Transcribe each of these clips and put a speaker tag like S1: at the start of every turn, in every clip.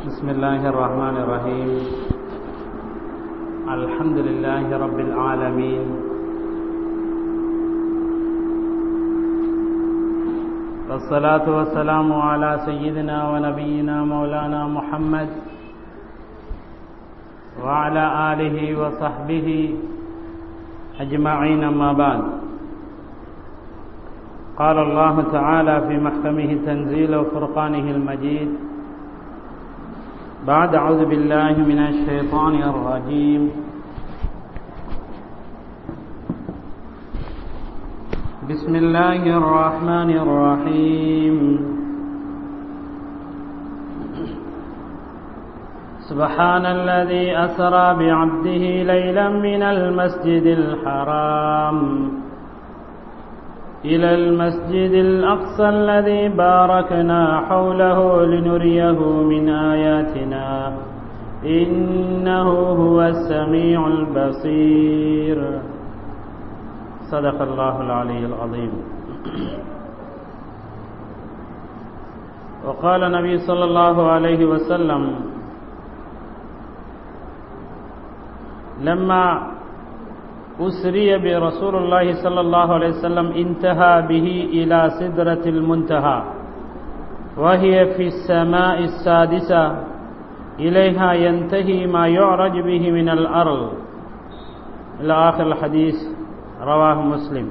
S1: بسم الله الرحمن الرحيم الحمد لله رب العالمين والصلاة والسلام على سيدنا ونبينا مولانا محمد وعلى آله وصحبه أجمعين ما بعد قال الله تعالى في محكمه تنزيل وفرقانه المجيد بعد أعوذ بالله من الشيطان الرجيم بسم الله الرحمن الرحيم سبحان الذي أسرى بعبده ليلا من المسجد الحرام إلى المسجد الأقصى الذي باركنا حوله لنريه من آياتنا إنه هو السميع البصير صدق الله العلي العظيم وقال النبي صلى الله عليه وسلم لما أسري برسول الله صلى الله عليه وسلم انتهى به إلى سدرة المنتهى وهي في السماء السادسة إليها ينتهي ما يعرج به من الأرض إلى آخر الحديث رواه مسلم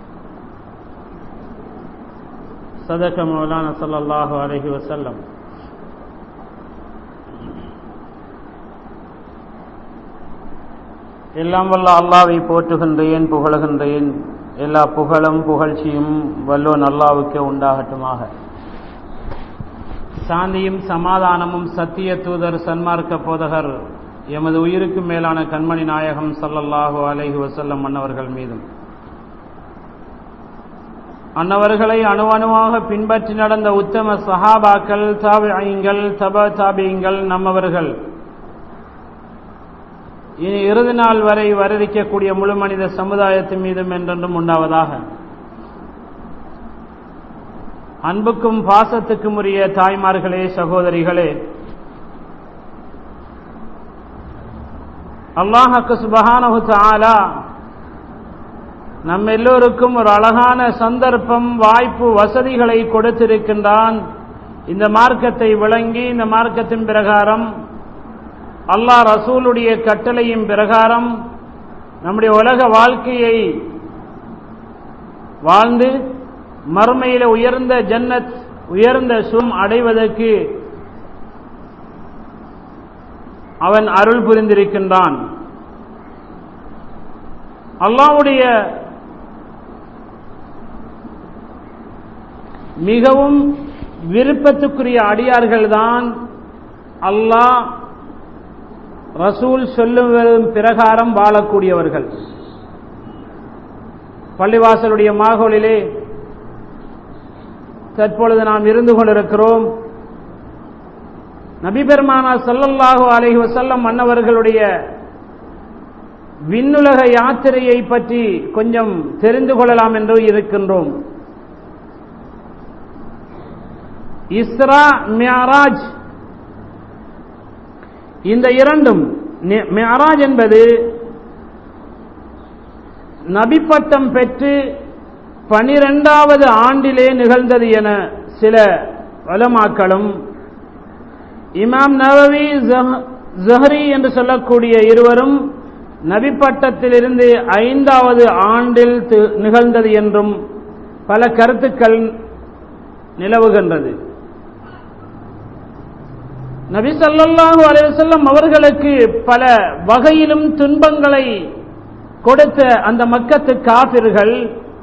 S1: صدق مولانا صلى الله عليه وسلم எல்லாம் வல்ல அல்லாவை போற்றுகின்றேன் புகழுகின்றேன் எல்லா புகழும் புகழ்ச்சியும் வல்லோன் அல்லாவுக்கு உண்டாகட்டுமாக சாந்தியும் சமாதானமும் சத்திய தூதர் சன்மார்க்க போதகர் எமது உயிருக்கு மேலான கண்மணி நாயகம் சல்லல்லாஹு அலைஹி வசல்லம் அன்னவர்கள் மீதும் அன்னவர்களை அணுவணுவாக பின்பற்றி நடந்த உத்தம சஹாபாக்கள் தாபியங்கள் தப தாபியங்கள் நம்மவர்கள் இனி இறுதி நாள் வரை வரவிக்கக்கூடிய முழு மனித சமுதாயத்தின் மீதும் என்றென்றும் உண்டாவதாக அன்புக்கும் பாசத்துக்கும் உரிய தாய்மார்களே சகோதரிகளே அல்லாஹக்கு சுபஹானஹு தாலா நம் எல்லோருக்கும் ஒரு அழகான சந்தர்ப்பம் வாய்ப்பு வசதிகளை கொடுத்திருக்கின்றான் இந்த மார்க்கத்தை விளங்கி இந்த மார்க்கத்தின் பிரகாரம் அல்லாஹ் ரசூலுடைய கட்டளையின் பிரகாரம் நம்முடைய உலக வாழ்க்கையை வாழ்ந்து மறுமையில உயர்ந்த ஜன்னத் உயர்ந்த சும் அடைவதற்கு அவன் அருள் புரிந்திருக்கின்றான் அல்லாவுடைய மிகவும் விருப்பத்துக்குரிய அடியார்கள்தான் அல்லாஹ் ரசூல் சொல்லும் பிரகாரம் வாழக்கூடியவர்கள் பள்ளிவாசலுடைய மாகோலிலே தற்பொழுது நாம் இருந்து கொண்டிருக்கிறோம் நபிபெருமானா சல்லல்லாஹு அலஹி வசல்லம் மன்னவர்களுடைய விண்ணுலக யாத்திரையை பற்றி கொஞ்சம் தெரிந்து கொள்ளலாம் என்று இருக்கின்றோம் இஸ்ரா மியாராஜ் இந்த இரண்டும் மியாராஜ் என்பது நபிப்பட்டம் பெற்று பனிரெண்டாவது ஆண்டிலே நிகழ்ந்தது என சில வலமாக்களும் இமாம் நவவி ஜஹரி என்று சொல்லக்கூடிய இருவரும் நபிப்பட்டத்திலிருந்து ஐந்தாவது ஆண்டில் நிகழ்ந்தது என்றும் பல கருத்துக்கள் நிலவுகின்றது நபி சல்லாஹூ அலைவசல்லம் அவர்களுக்கு பல வகையிலும் துன்பங்களை கொடுத்த அந்த மக்கத்து காபிர்கள்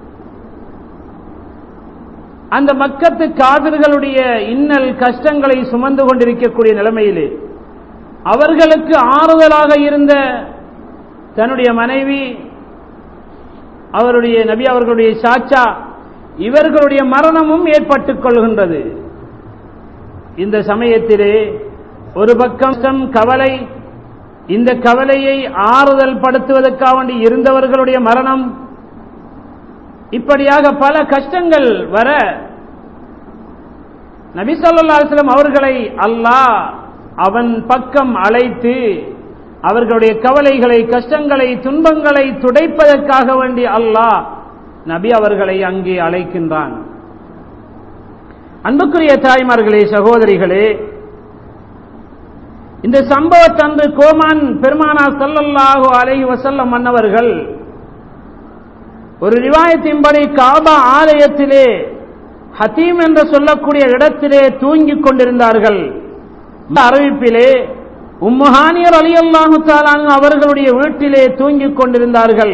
S1: அந்த மக்கத்து காவிர்களுடைய இன்னல் கஷ்டங்களை சுமந்து கொண்டிருக்கக்கூடிய நிலைமையிலே அவர்களுக்கு ஆறுதலாக இருந்த தன்னுடைய மனைவி அவருடைய நபி அவர்களுடைய சாச்சா இவர்களுடைய மரணமும் ஏற்பட்டுக் கொள்கின்றது இந்த சமயத்திலே ஒரு பக்கம் கவலை இந்த கவலையை ஆறுதல் படுத்துவதற்காக வேண்டி இருந்தவர்களுடைய மரணம் இப்படியாக பல கஷ்டங்கள் வர நபி ஸல்லல்லாஹு அலைஹி வஸல்லம் அவர்களை அல்லாஹ் அவன் பக்கம் அழைத்து அவர்களுடைய கவலைகளை கஷ்டங்களை துன்பங்களை துடைப்பதற்காக வேண்டி அல்லாஹ் நபி அவர்களை அங்கே அழைக்கின்றான் அன்புக்குரிய தாய்மார்களே சகோதரிகளே இந்த சம்பவத்தன்று கோமான் பெருமானா சல்லல்லாஹு அலைஹி வசல்லம் மன்னவர்கள் ஒரு ரிவாயத்தின்படி காபா ஆலயத்திலே ஹத்தீம் என்று சொல்லக்கூடிய இடத்திலே தூங்கிக் கொண்டிருந்தார்கள் அறிவிப்பிலே உம்முஹானியர் அலி அல்லாஹு அவர்களுடைய வீட்டிலே தூங்கிக் கொண்டிருந்தார்கள்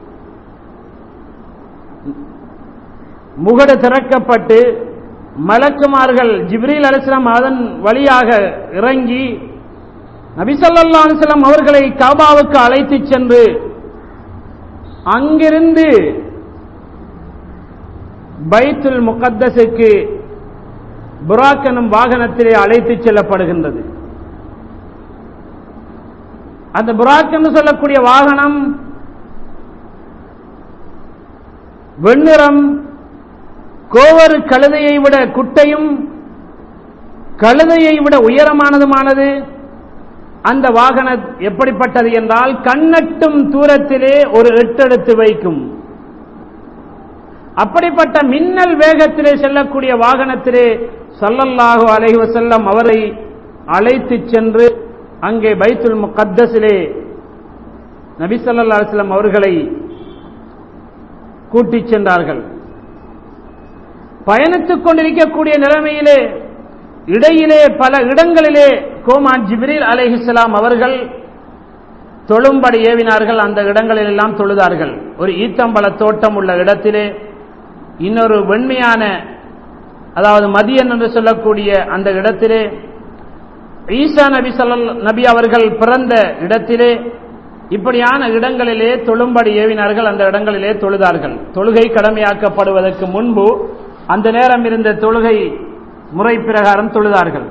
S1: முகடு திறக்கப்பட்டு மலக்குமார்கள் ஜிப்ரீல் அலிஸ்லாம் அதன் வழியாக இறங்கி நபிசல்லா அலிஸ்லாம் அவர்களை காபாவுக்கு அழைத்து சென்று அங்கிருந்து பைத்துல் முகத்தஸுக்கு புராக் எனும் வாகனத்திலே அழைத்து செல்லப்படுகின்றது அந்த புராக் என்று சொல்லக்கூடிய வாகனம் வெண்ணிறம் கோவரு கழுதையை விட குட்டையும் கழுதையை விட உயரமானதுமானது அந்த வாகனம் எப்படிப்பட்டது என்றால் கண்ணட்டும் தூரத்திலே ஒரு எட்டெடுத்து வைக்கும் அப்படிப்பட்ட மின்னல் வேகத்திலே செல்லக்கூடிய வாகனத்திலே சல்லல்லாஹு அலைஹி வசல்லம் அவரை அழைத்து சென்று அங்கே பைத்துல் முகத்தஸிலே நபி ஸல்லல்லாஹு அலைஹி வஸல்லம் அவர்களை கூட்டிச் சென்றார்கள் பயணித்துக் கொண்டிருக்கக்கூடிய நிலைமையிலே இடையிலே பல இடங்களிலே கோமான் ஜிப்ரீல் அலைஹிஸ்ஸலாம் அவர்கள் தொழும்படி ஏவினார்கள் அந்த இடங்களில் எல்லாம் தொழுதார்கள் ஒரு ஈத்தம்பழ தோட்டம் உள்ள இடத்திலே இன்னொரு வெண்மையான அதாவது மதியன் என்று சொல்லக்கூடிய அந்த இடத்திலே ஈசா நபி சொல்லல் நபி அவர்கள் பிறந்த இடத்திலே இப்படியான இடங்களிலே தொழும்படி ஏவினார்கள் அந்த இடங்களிலே தொழுதார்கள் தொழுகை கடமையாக்கப்படுவதற்கு முன்பு அந்த நேரம் இருந்த தொழுகை முறை பிரகாரம் தொழுதார்கள்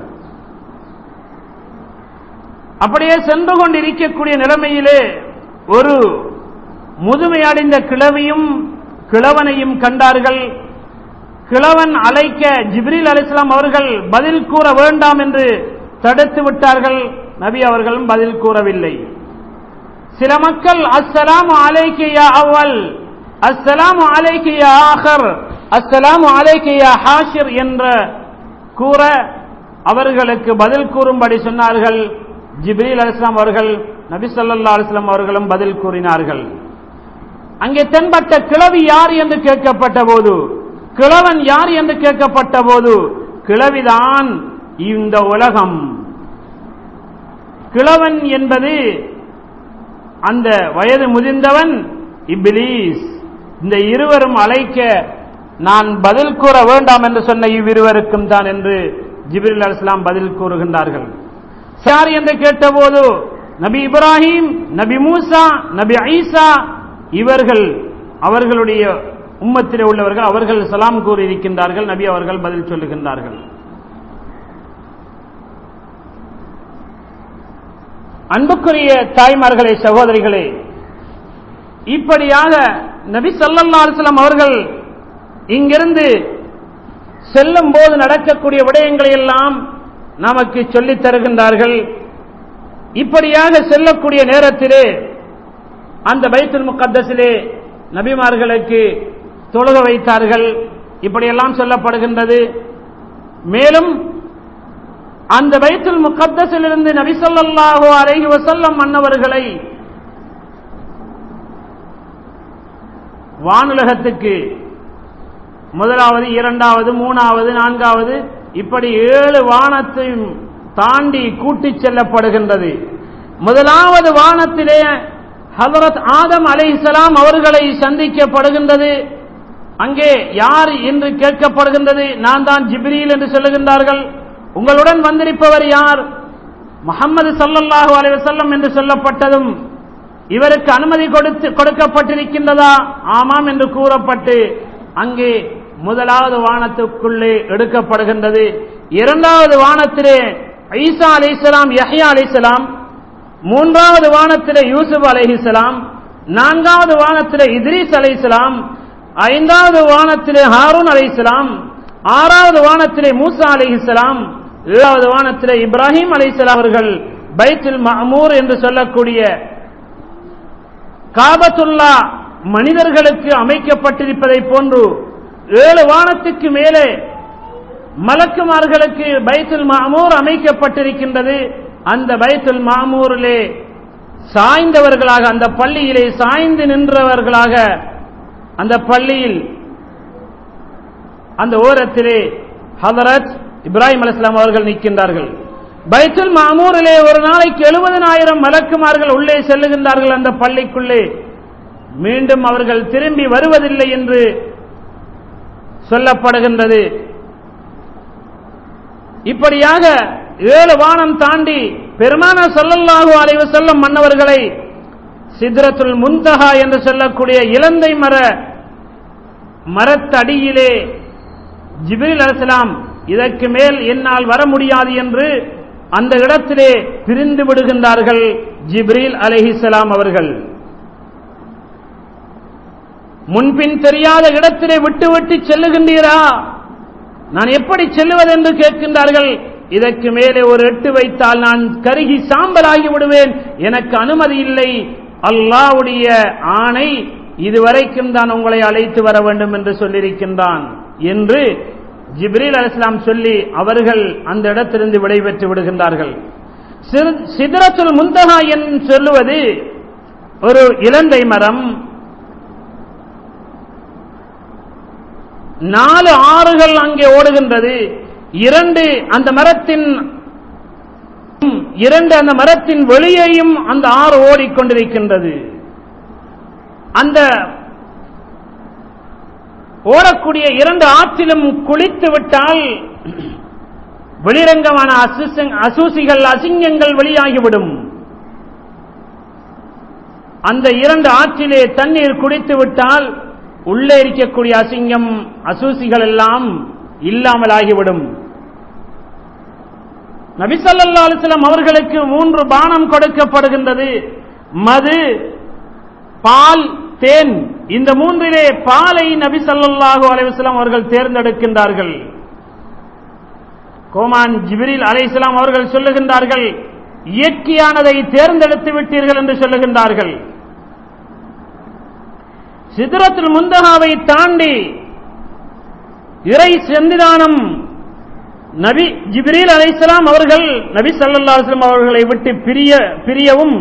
S1: அப்படியே சென்று கொண்டிருக்கக்கூடிய நிலைமையிலே ஒரு முதுமையடைந்த கிழவியும் கிழவனையும் கண்டார்கள் கிழவன் அழைக்க ஜிப்ரீல் அலிஸ்லாம் அவர்கள் பதில் கூற வேண்டாம் என்று தடுத்து விட்டார்கள் நபி அவர்களும் பதில் கூறவில்லை சில மக்கள் அஸ்ஸலாமு அலைக்கு யா அவ்வல் அஸ்ஸலாமு அலைக்கு யா ஆஹர் அஸ்ஸலாமு அலைக்கு யா ஹாஷிர் என்ற கூற அவர்களுக்கு பதில் கூறும்படி சொன்னார்கள் ஜிப்ரீல் அலிஸ்லாம் அவர்கள் நபி சொல்லா அலிஸ்லாம் அவர்களும் பதில் கூறினார்கள் அங்கே தென்பட்ட கிழவி யார் என்று கேட்கப்பட்ட போது கிழவன் யார் என்று கேட்கப்பட்ட போது கிழவிதான் இந்த உலகம் கிழவன் என்பது அந்த வயது முதிர்ந்தவன் இப்லீஸ் இந்த இருவரும் அழைக்க நான் பதில் கூற வேண்டாம் என்று சொன்ன இவ்விருவருக்கும் தான் என்று ஜிபிரில் அலிஸ்லாம் பதில் கூறுகின்றார்கள் சார் என்று கேட்டபோது நபி இப்ராஹிம் நபி மூசா நபி ஐசா இவர்கள் அவர்களுடைய உம்மத்திலே உள்ளவர்கள் அவர்கள் சலாம் கூறியிருக்கின்றார்கள் நபி அவர்கள் பதில் சொல்லுகின்றார்கள் அன்புக்குரிய தாய்மார்களே சகோதரிகளே இப்படியாக நபி சல்லல்லா அலுவலம் அவர்கள் இங்கிருந்து செல்லும் போது நடக்கக்கூடிய விடயங்களை எல்லாம் நமக்கு சொல்லித் தருகின்றார்கள் இப்படியாக செல்லக்கூடிய நேரத்திலே அந்த பைத்துல் முகத்தஸிலே நபிமார்களுக்கு தொழுக வைத்தார்கள் இப்படியெல்லாம் சொல்லப்படுகின்றது மேலும் அந்த பைத்துல் முகத்தஸிலிருந்து நபி ஸல்லல்லாஹு அலைஹி வஸல்லம் மன்னவர்களை வானுலகத்துக்கு முதலாவது இரண்டாவது மூணாவது நான்காவது இப்படி ஏழு வானத்தையும் தாண்டி கூட்டிச் செல்லப்படுகின்றது முதலாவது வானத்திலே ஹதரத் ஆதம் அலைஹிஸ்ஸலாம் அவர்களை சந்திக்கப்படுகின்றது அங்கே யார் என்று கேட்கப்படுகின்றது நான் தான் ஜிப்ரீல் என்று சொல்லுகின்றார்கள் உங்களுடன் வந்திருப்பவர் யார் முகமது சல்லல்லாஹு அலைஹி வஸல்லம் என்று சொல்லப்பட்டதும் இவருக்கு அனுமதி கொடுத்து கொடுக்கப்பட்டிருக்கின்றதா ஆமாம் என்று கூறப்பட்டு அங்கே முதலாவது வானத்துக்குள்ளே எடுக்கப்படுகின்றது இரண்டாவது வானத்திலே ஐசா அலிசலாம் யஹ்யா அலிசலாம் மூன்றாவது வானத்திலே யூசுப் அலைஹிஸ்லாம் நான்காவது வானத்திலே இத்ரீஸ் அலைஹிஸ்லாம் ஐந்தாவது வானத்திலே ஹாரூன் அலைஹிஸ்லாம் ஆறாவது வானத்திலே மூசா அலைஹிஸ்லாம் ஏழாவது வானத்தில் இப்ராஹிம் அலைசலாம் அவர்கள் பைத்துல் மஹமூர் என்று சொல்லக்கூடிய காபத்துல்லா மனிதர்களுக்கு அமைக்கப்பட்டிருப்பதை போன்று ஏழு வானத்துக்கு மேலே மலக்குமார்களுக்கு பைத்துல் மாமூர் அமைக்கப்பட்டிருக்கின்றது அந்த பைத்துல் மாமூரிலே சாய்ந்தவர்களாக அந்த பள்ளியிலே சாய்ந்து நின்றவர்களாக அந்த பள்ளியில் அந்த ஓரத்திலே ஹதரத் இப்ராஹிம் அலிஸ்லாம் அவர்கள் நிற்கின்றார்கள் பைத்துல் மாமூரிலே ஒரு நாளைக்கு எழுபதனாயிரம் மலக்குமார்கள் உள்ளே செல்லுகின்றார்கள் அந்த பள்ளிக்குள்ளே மீண்டும் அவர்கள் திரும்பி வருவதில்லை என்று சொல்லப்படுகின்றது இப்படியாக ஏழு வானம் தாண்டி பெருமான சொல்லல்லாஹு அலைவு செல்லும் மன்னவர்களை சித்ரத்துல் முந்தகா என்று சொல்லக்கூடிய இலந்தை மர மரத்தடியிலே ஜிபிரில் அலிஸ்லாம் இதற்கு மேல் என்னால் வர முடியாது என்று அந்த இடத்திலே பிரிந்து விடுகின்றார்கள் ஜிப்ரீல் அலஹிசலாம் அவர்கள் முன்பின் தெரியாத இடத்திலே விட்டு விட்டு செல்லுகின்றீரா நான் எப்படி செல்லுவது என்று கேட்கின்றார்கள் இதற்கு மேலே ஒரு எட்டு வைத்தால் நான் கருகி சாம்பலாகி விடுவேன் எனக்கு அனுமதி இல்லை அல்லாவுடைய ஆணை இதுவரைக்கும் தான் உங்களை அழைத்து வர வேண்டும் என்று சொல்லியிருக்கின்றான் என்று ஜிப்ரீல் அலிஸ்லாம் சொல்லி அவர்கள் அந்த இடத்திலிருந்து விடைபெற்று விடுகின்றார்கள் சிதறத்துல் முந்தகா என்று சொல்லுவது ஒரு இலந்தை மரம் நாலு ஆறுகள் அங்கே ஓடுகின்றது இரண்டு அந்த மரத்தின் இரண்டு அந்த மரத்தின் வெளியேயும் அந்த ஆறு ஓடிக்கொண்டிருக்கின்றது அந்த ஓடக்கூடிய இரண்டு ஆற்றிலும் குளித்து விட்டால் வெளிரங்கமான அசூசிகள் அசிங்கங்கள் வெளியாகிவிடும் அந்த இரண்டு ஆற்றிலே தண்ணீர் குடித்து விட்டால் உள்ளே இருக்கக்கூடிய அசிங்கம் அசூசிகள் எல்லாம் இல்லாமல் ஆகிவிடும் நபிசல்லா அலிஸ்லாம் அவர்களுக்கு மூன்று பானம் கொடுக்கப்படுகின்றது மது பால் தேன் இந்த மூன்றிலே பாலை நபி சல்லாஹூ அலைவசலாம் அவர்கள் தேர்ந்தெடுக்கின்றார்கள் கோமான் ஜிபிரில் அலைசலாம் அவர்கள் சொல்லுகின்றார்கள் இயற்கையானதை தேர்ந்தெடுத்து விட்டீர்கள் என்று சொல்லுகின்றார்கள் சிதறத்தில் முந்தகாவை தாண்டி இறை சந்திதானம் நபி ஜிப்ரீல் அலைசலாம் அவர்கள் நபி சல்லாஸ்லாம் அவர்களை விட்டு பிரிய பிரியவும்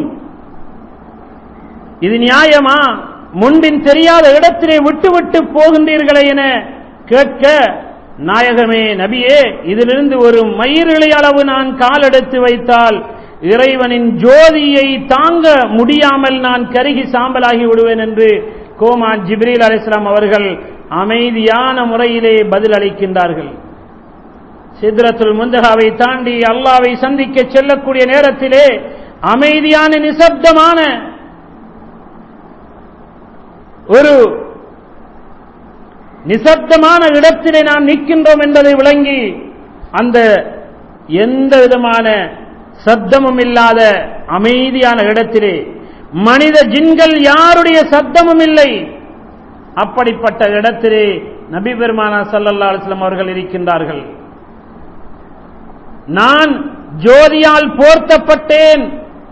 S1: இது நியாயமா முன்பின் தெரியாத இடத்திலே விட்டு விட்டு போகின்றீர்களே என கேட்க நாயகமே நபியே இதிலிருந்து ஒரு மயிரிழை அளவு நான் காலெடுத்து வைத்தால் இறைவனின் ஜோதியை தாங்க முடியாமல் நான் கருகி சாம்பலாகி விடுவேன் என்று கோமான் ஜிப்ரீல் அலிஸ்லாம் அவர்கள் அமைதியான முறையிலே பதில் அளிக்கின்றார்கள் சித்ரத்துல் முந்தகாவை தாண்டி அல்லாவை சந்திக்க செல்லக்கூடிய நேரத்திலே அமைதியான நிசப்தமான ஒரு நிசப்தமான இடத்திலே நாம் நிற்கின்றோம் என்பதை விளங்கி அந்த எந்த விதமான சப்தமும் இல்லாத அமைதியான இடத்திலே மனித ஜின்கள் யாருடைய சப்தமும் இல்லை அப்படிப்பட்ட இடத்திலே நபி பெருமானா சல்லல்லா அலுவலம் அவர்கள் இருக்கின்றார்கள் நான் ஜோதியால் போர்த்தப்பட்டேன்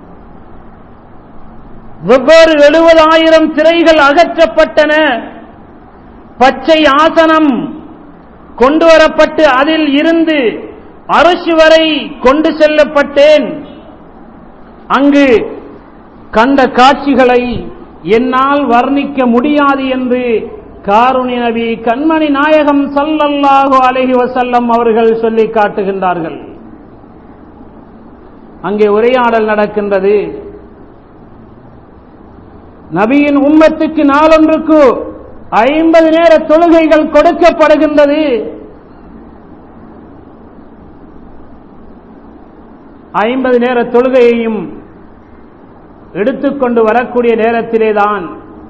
S1: வெவ்வேறு எழுபதாயிரம் திரைகள் அகற்றப்பட்டன பச்சை ஆசனம் கொண்டு வரப்பட்டு அதில் இருந்து அரசு வரை கொண்டு செல்லப்பட்டேன் அங்கு கண்ட காட்சிகளை என்னால் வர்ணிக்க முடியாது என்று காருணி நபி கண்மணி நாயகம் சல்லல்லாஹு அலஹி வசல்லம் அவர்கள் சொல்லி காட்டுகின்றார்கள் அங்கே உரையாடல் நடக்கின்றது நபியின் உம்மத்துக்கு நாளொன்றுக்கு ஐம்பது நேர தொழுகைகள் கொடுக்கப்படுகின்றது ஐம்பது நேர தொழுகையையும் எடுத்துக்கொண்டு வரக்கூடிய நேரத்திலேதான்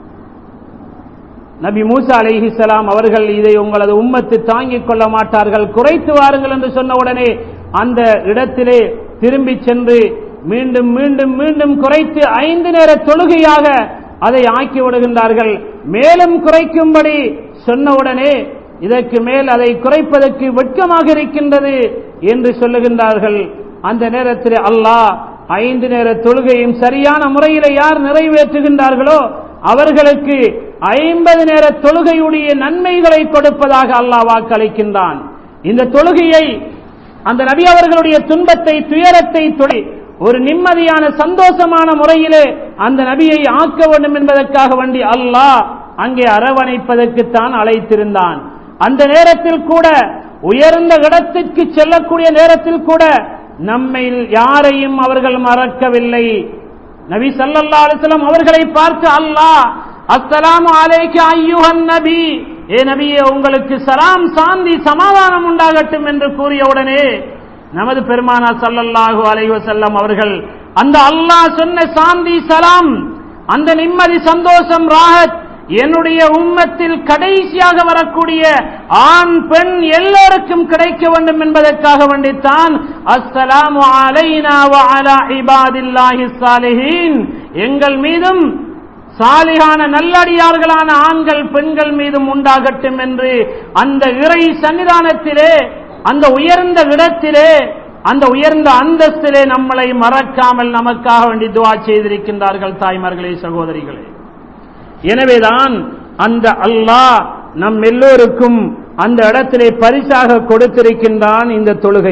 S1: நபி மூசா அலிஹிசலாம் அவர்கள் இதை உங்களது உம்மத்து தாங்கிக் கொள்ள மாட்டார்கள் குறைத்து வாருங்கள் என்று சொன்ன உடனே அந்த இடத்திலே திரும்பி சென்று மீண்டும் மீண்டும் மீண்டும் குறைத்து ஐந்து நேர தொழுகையாக அதை ஆக்கி விடுகின்றார்கள் மேலும் குறைக்கும்படி சொன்னவுடனே இதற்கு மேல் அதை குறைப்பதற்கு வெட்கமாக இருக்கின்றது என்று சொல்லுகின்றார்கள் அந்த நேரத்தில் அல்லாஹ் ஐந்து நேர தொழுகையும் சரியான முறையில் யார் நிறைவேற்றுகின்றார்களோ அவர்களுக்கு ஐம்பது நேர தொழுகையுடைய நன்மைகளை கொடுப்பதாக அல்லாஹ் வாக்களிக்கின்றான் இந்த தொழுகையை அந்த நபி அவர்களுடைய துன்பத்தை துயரத்தை தொழி ஒரு நிம்மதியான சந்தோஷமான முறையிலே அந்த நபியை ஆக்க வேண்டும் என்பதற்காக வேண்டி அல்லாஹ் அங்கே அரவணைப்பதற்குத்தான் அழைத்திருந்தான் அந்த நேரத்தில் கூட உயர்ந்த இடத்திற்கு செல்லக்கூடிய நேரத்தில் கூட நம்மை யாரையும் அவர்கள் மறக்கவில்லை நபி சல்லல்லா அலிஸ்லாம் அவர்களை பார்த்து அல்லாஹ் அஸ்ஸலாமு அலைக்கு ஐயுஹன் நபி ஏ நபியே உங்களுக்கு சலாம் சாந்தி சமாதானம் உண்டாகட்டும் என்று கூறியவுடனே நமது பெருமானா சல்லல்லாஹு அலைஹி வஸல்லம் அவர்கள் அந்த அல்லாஹ் சொன்ன சாந்தி சலாம் அந்த நிம்மதி சந்தோஷம் ராஹத் என்னுடைய உம்மத்தில் கடைசியாக வரக்கூடிய ஆண் பெண் எல்லோருக்கும் கிடைக்க வேண்டும் என்பதற்காக வேண்டித்தான் அஸ்ஸலாமு அலைனா வ அலா இபாதில்லாஹி ஸாலிஹீன் எங்கள் மீதும் சாலிகான நல்லடியார்களான ஆண்கள் பெண்கள் மீதும் உண்டாகட்டும் என்று அந்த இறை சன்னிதானத்திலே அந்த உயர்ந்த இடத்திலே அந்த உயர்ந்த அந்தஸ்திலே நம்மளை மறக்காமல் நமக்காக வேண்டி துவா செய்திருக்கின்றார்கள் தாய்மார்களே சகோதரிகளே எனவேதான் அந்த அல்லாஹ் நம் எல்லோருக்கும் அந்த இடத்திலே பரிசாக கொடுத்திருக்கின்றான் இந்த தொழுகை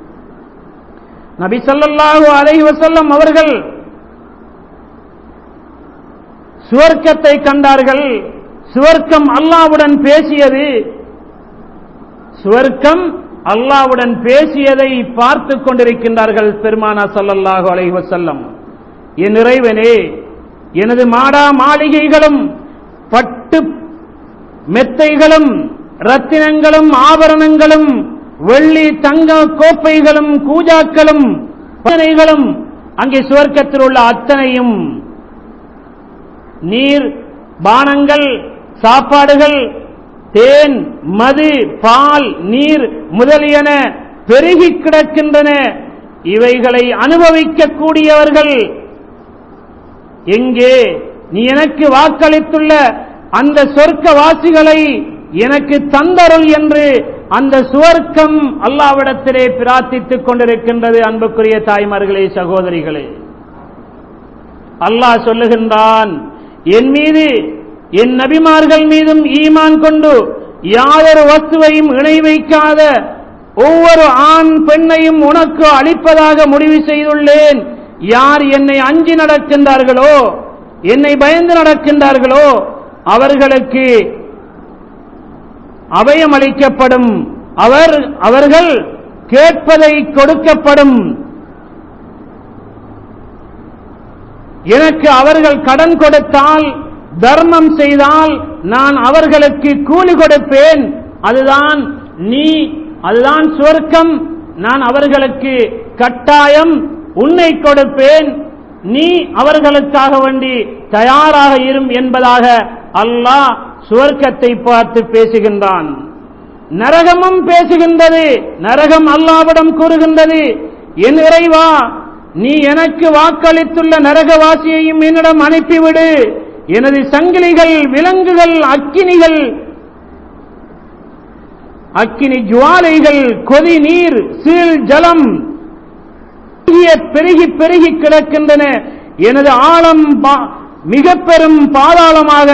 S1: நபி ஸல்லல்லாஹு அலைஹி வஸல்லம் அவர்கள் சுவர்க்கத்தை கண்டார்கள் சுவர்க்கம் அல்லாவுடன் பேசியது சுவர்க்கம் அல்லாவுடன் பேசியதை பார்த்து கொண்டிருக்கின்றார்கள் பெருமானா சல்லல்லாஹு அலைஹி வஸல்லம் என் இறைவனே எனது மாடா மாளிகைகளும் பட்டு மெத்தைகளும் ரத்தினங்களும் ஆபரணங்களும் வெள்ளி தங்க கோப்பைகளும் கூஜாக்களும் அத்தனைகளும் அங்கே சுவர்க்கத்தில் உள்ள அத்தனையும் நீர் பானங்கள் சாப்பாடுகள் தேன் மது பால் நீர் முதலியன பெருகி கிடக்கின்றன இவைகளை அனுபவிக்கக்கூடியவர்கள் எங்கே நீ எனக்கு வாக்களித்துள்ள அந்த சொர்க்க வாசிகளை எனக்கு தந்தருள் என்று அந்த சுவர்க்கம் அல்லாவிடத்திலே பிரார்த்தித்துக் கொண்டிருக்கின்றது அன்புக்குரிய தாய்மார்களே சகோதரிகளே அல்லாஹ் சொல்லுகின்றான் என் மீது என் நபிமார்கள் மீதும் ஈமான் கொண்டு யாதொரு வஸ்துவையும் இணை வைக்காத ஒவ்வொரு ஆண் பெண்ணையும் உனக்கு அளிப்பதாக முடிவு செய்துள்ளேன் யார் என்னை அஞ்சி நடக்கின்றார்களோ என்னை பயந்து நடக்கின்றார்களோ அவர்களுக்கு அபயம் அளிக்கப்படும் அவர் அவர்கள் கேட்பதை கொடுக்கப்படும் எனக்கு அவர்கள் கடன் கொடுத்தால் தர்மம் செய்தால் நான் அவர்களுக்கு கூலி கொடுப்பேன் அதுதான் நீ அதுதான் சுவர்க்கம் நான் அவர்களுக்கு கட்டாயம் உன்னை கொடுப்பேன் நீ அவர்களுக்காக வேண்டி தயாராக இரும் என்பதாக அல்லாஹ் சுவர்க்கத்தை பார்த்து பேசுகின்றான் நரகமும் பேசுகின்றது நரகம் அல்லாவிடம் கூறுகின்றது என் இறைவா நீ எனக்கு வாக்களித்துள்ள நரகவாசியையும் என்னிடம் அனுப்பிவிடு எனது சங்கிலிகள் விலங்குகள் அக்கினிகள் அக்கினி ஜுவாலைகள் கொதி நீர் சீல் ஜலம் பெருகி பெருகி கிடக்கின்றன எனது ஆழம் மிக பெரும் பாதாளமாக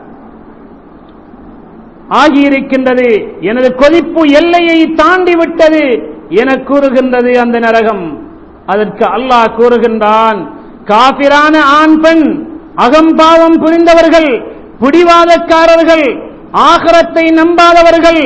S1: ஆகியிருக்கின்றது எனது கொதிப்பு எல்லையை தாண்டி விட்டது என கூறுகின்றது அந்த நரகம் அதற்கு அல்லாஹ் கூறுகின்றான் காபிரான ஆண் பெண் அகம்பாவம் புரிந்தவர்கள் பிடிவாதக்காரர்கள் ஆகரத்தை நம்பாதவர்கள்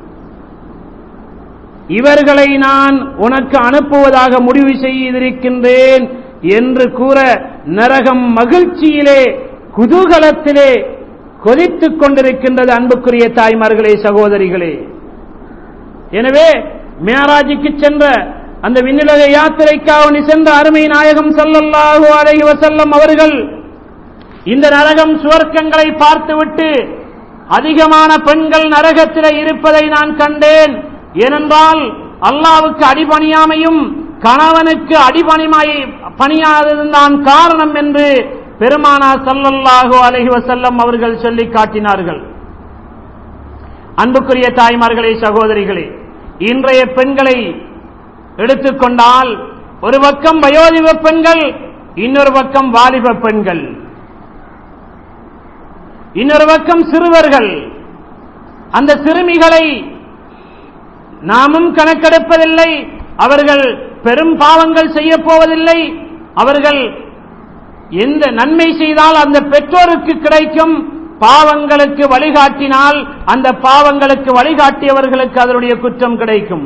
S1: இவர்களை நான் உனக்கு அனுப்புவதாக முடிவு செய்திருக்கின்றேன் என்று கூற நரகம் மகிழ்ச்சியிலே குதூகலத்திலே கொதித்துக் கொண்டிருக்கின்றது அன்புக்குரிய தாய்மார்களே சகோதரிகளே எனவே மேராஜுக்கு சென்ற அந்த விண்ணுலக யாத்திரைக்காக சென்ற அருமை நாயகம் சல்லல்லாஹு அலைஹி வசல்லம் அவர்கள் இந்த நரகம் சுவர்க்கங்களை பார்த்துவிட்டு அதிகமான பெண்கள் நரகத்தில் இருப்பதை நான் கண்டேன் ஏனென்றால் அல்லாவுக்கு அடிபணியாமையும் கணவனுக்கு அடிபணிமாய் பணியாததுதான் காரணம் என்று பெருமானா சல்லல்லாஹு அலஹி வசல்லம் அவர்கள் சொல்லி காட்டினார்கள் அன்புக்குரிய தாய்மார்களே சகோதரிகளே இன்றைய பெண்களை எடுத்துக்கொண்டால் ஒரு பக்கம் வயோதிப பெண்கள் இன்னொரு பக்கம் வாலிப பெண்கள் இன்னொரு பக்கம் சிறுவர்கள் அந்த சிறுமிகளை நாமும் கணக்கெடுப்பதில்லை அவர்கள் பெரும் பாவங்கள் செய்ய போவதில்லை அவர்கள் எந்த நன்மை செய்தால் அந்த பெற்றோருக்கு கிடைக்கும் பாவங்களுக்கு வழிகாட்டினால் அந்த பாவங்களுக்கு வழிகாட்டியவர்களுக்கு அதனுடைய குற்றம் கிடைக்கும்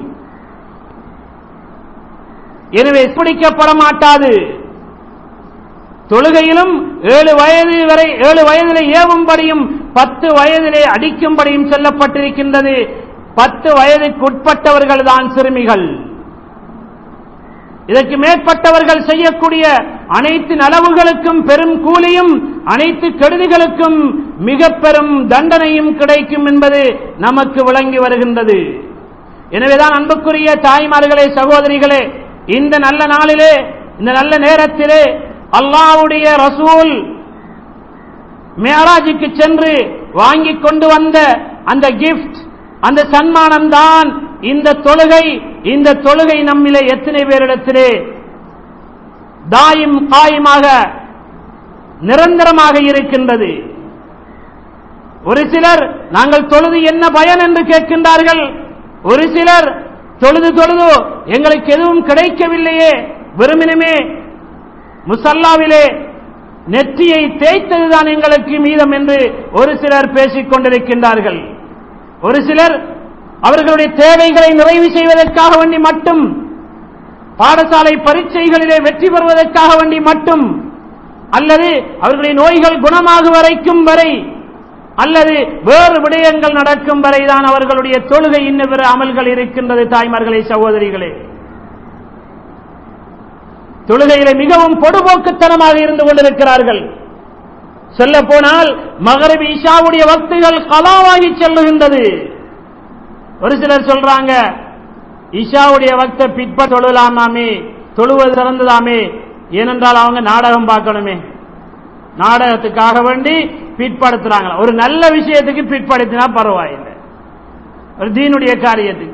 S1: எனவே பிடிக்கப்பட மாட்டாது தொழுகையிலும் ஏழு வயது வரை ஏழு வயதிலே ஏவும்படியும் பத்து வயதிலே அடிக்கும்படியும் சொல்லப்பட்டிருக்கின்றது பத்து வயதுக்கு உட்பட்டவர்கள் தான் சிறுமிகள் இதற்கு மேற்பட்டவர்கள் செய்யக்கூடிய அனைத்து நலவுகளுக்கும் பெரும் கூலியும் அனைத்து கெடுதிகளுக்கும் மிக பெரும் தண்டனையும் கிடைக்கும் என்பது நமக்கு விளங்கி வருகின்றது எனவேதான் அன்புக்குரிய தாய்மார்களே சகோதரிகளே இந்த நல்ல நாளிலே இந்த நல்ல நேரத்திலே அல்லாவுடைய ரசூல் மேராஜுக்கு சென்று வாங்கி கொண்டு வந்த அந்த கிஃப்ட் அந்த சன்மானம் தான் இந்த தொழுகை இந்த தொழுகை நம்மிலே எத்தனை பேரிடத்திலே தாயும் காயமாக நிரந்தரமாக இருக்கின்றது ஒரு சிலர் நாங்கள் தொழுது என்ன பயன் என்று கேட்கின்றார்கள் ஒரு சிலர் தொழுது தொழுது எங்களுக்கு எதுவும் கிடைக்கவில்லையே வெறுமினமே முசல்லாவிலே நெற்றியை தேய்த்ததுதான் எங்களுக்கு மீதம் என்று ஒரு சிலர் பேசிக் கொண்டிருக்கின்றார்கள் ஒரு சிலர் அவர்களுடைய தேவைகளை நிறைவு செய்வதற்காக வேண்டி மட்டும் பாடசாலை பரீட்சைகளிலே வெற்றி பெறுவதற்காக வேண்டி மட்டும் அல்லது அவர்களுடைய நோய்கள் குணமாக வரைக்கும் வரை அல்லது வேறு விடயங்கள் நடக்கும் வரைதான் அவர்களுடைய தொழுகை இன்னும் பிற அமல்கள் இருக்கின்றது தாய்மார்களே சகோதரிகளே தொழுகையில மிகவும் பொடுபோக்குத்தனமாக இருந்து கொண்டிருக்கிறார்கள் சொல்ல போனால் மகரபி இஷாவுடைய வக்துகள் கலாவாகி செல்லுகின்றது ஒரு சிலர் சொல்றாங்க இஷாவுடைய வக்த பிற்ப தொழலாமாமே தொழுவது சிறந்ததாமே ஏனென்றால் அவங்க நாடகம் பார்க்கணுமே நாடகத்துக்காக வேண்டி பிற்படுத்துறாங்க ஒரு நல்ல விஷயத்துக்கு பிற்படுத்தினா பரவாயில்லை ஒரு தீனுடைய காரியத்துக்கு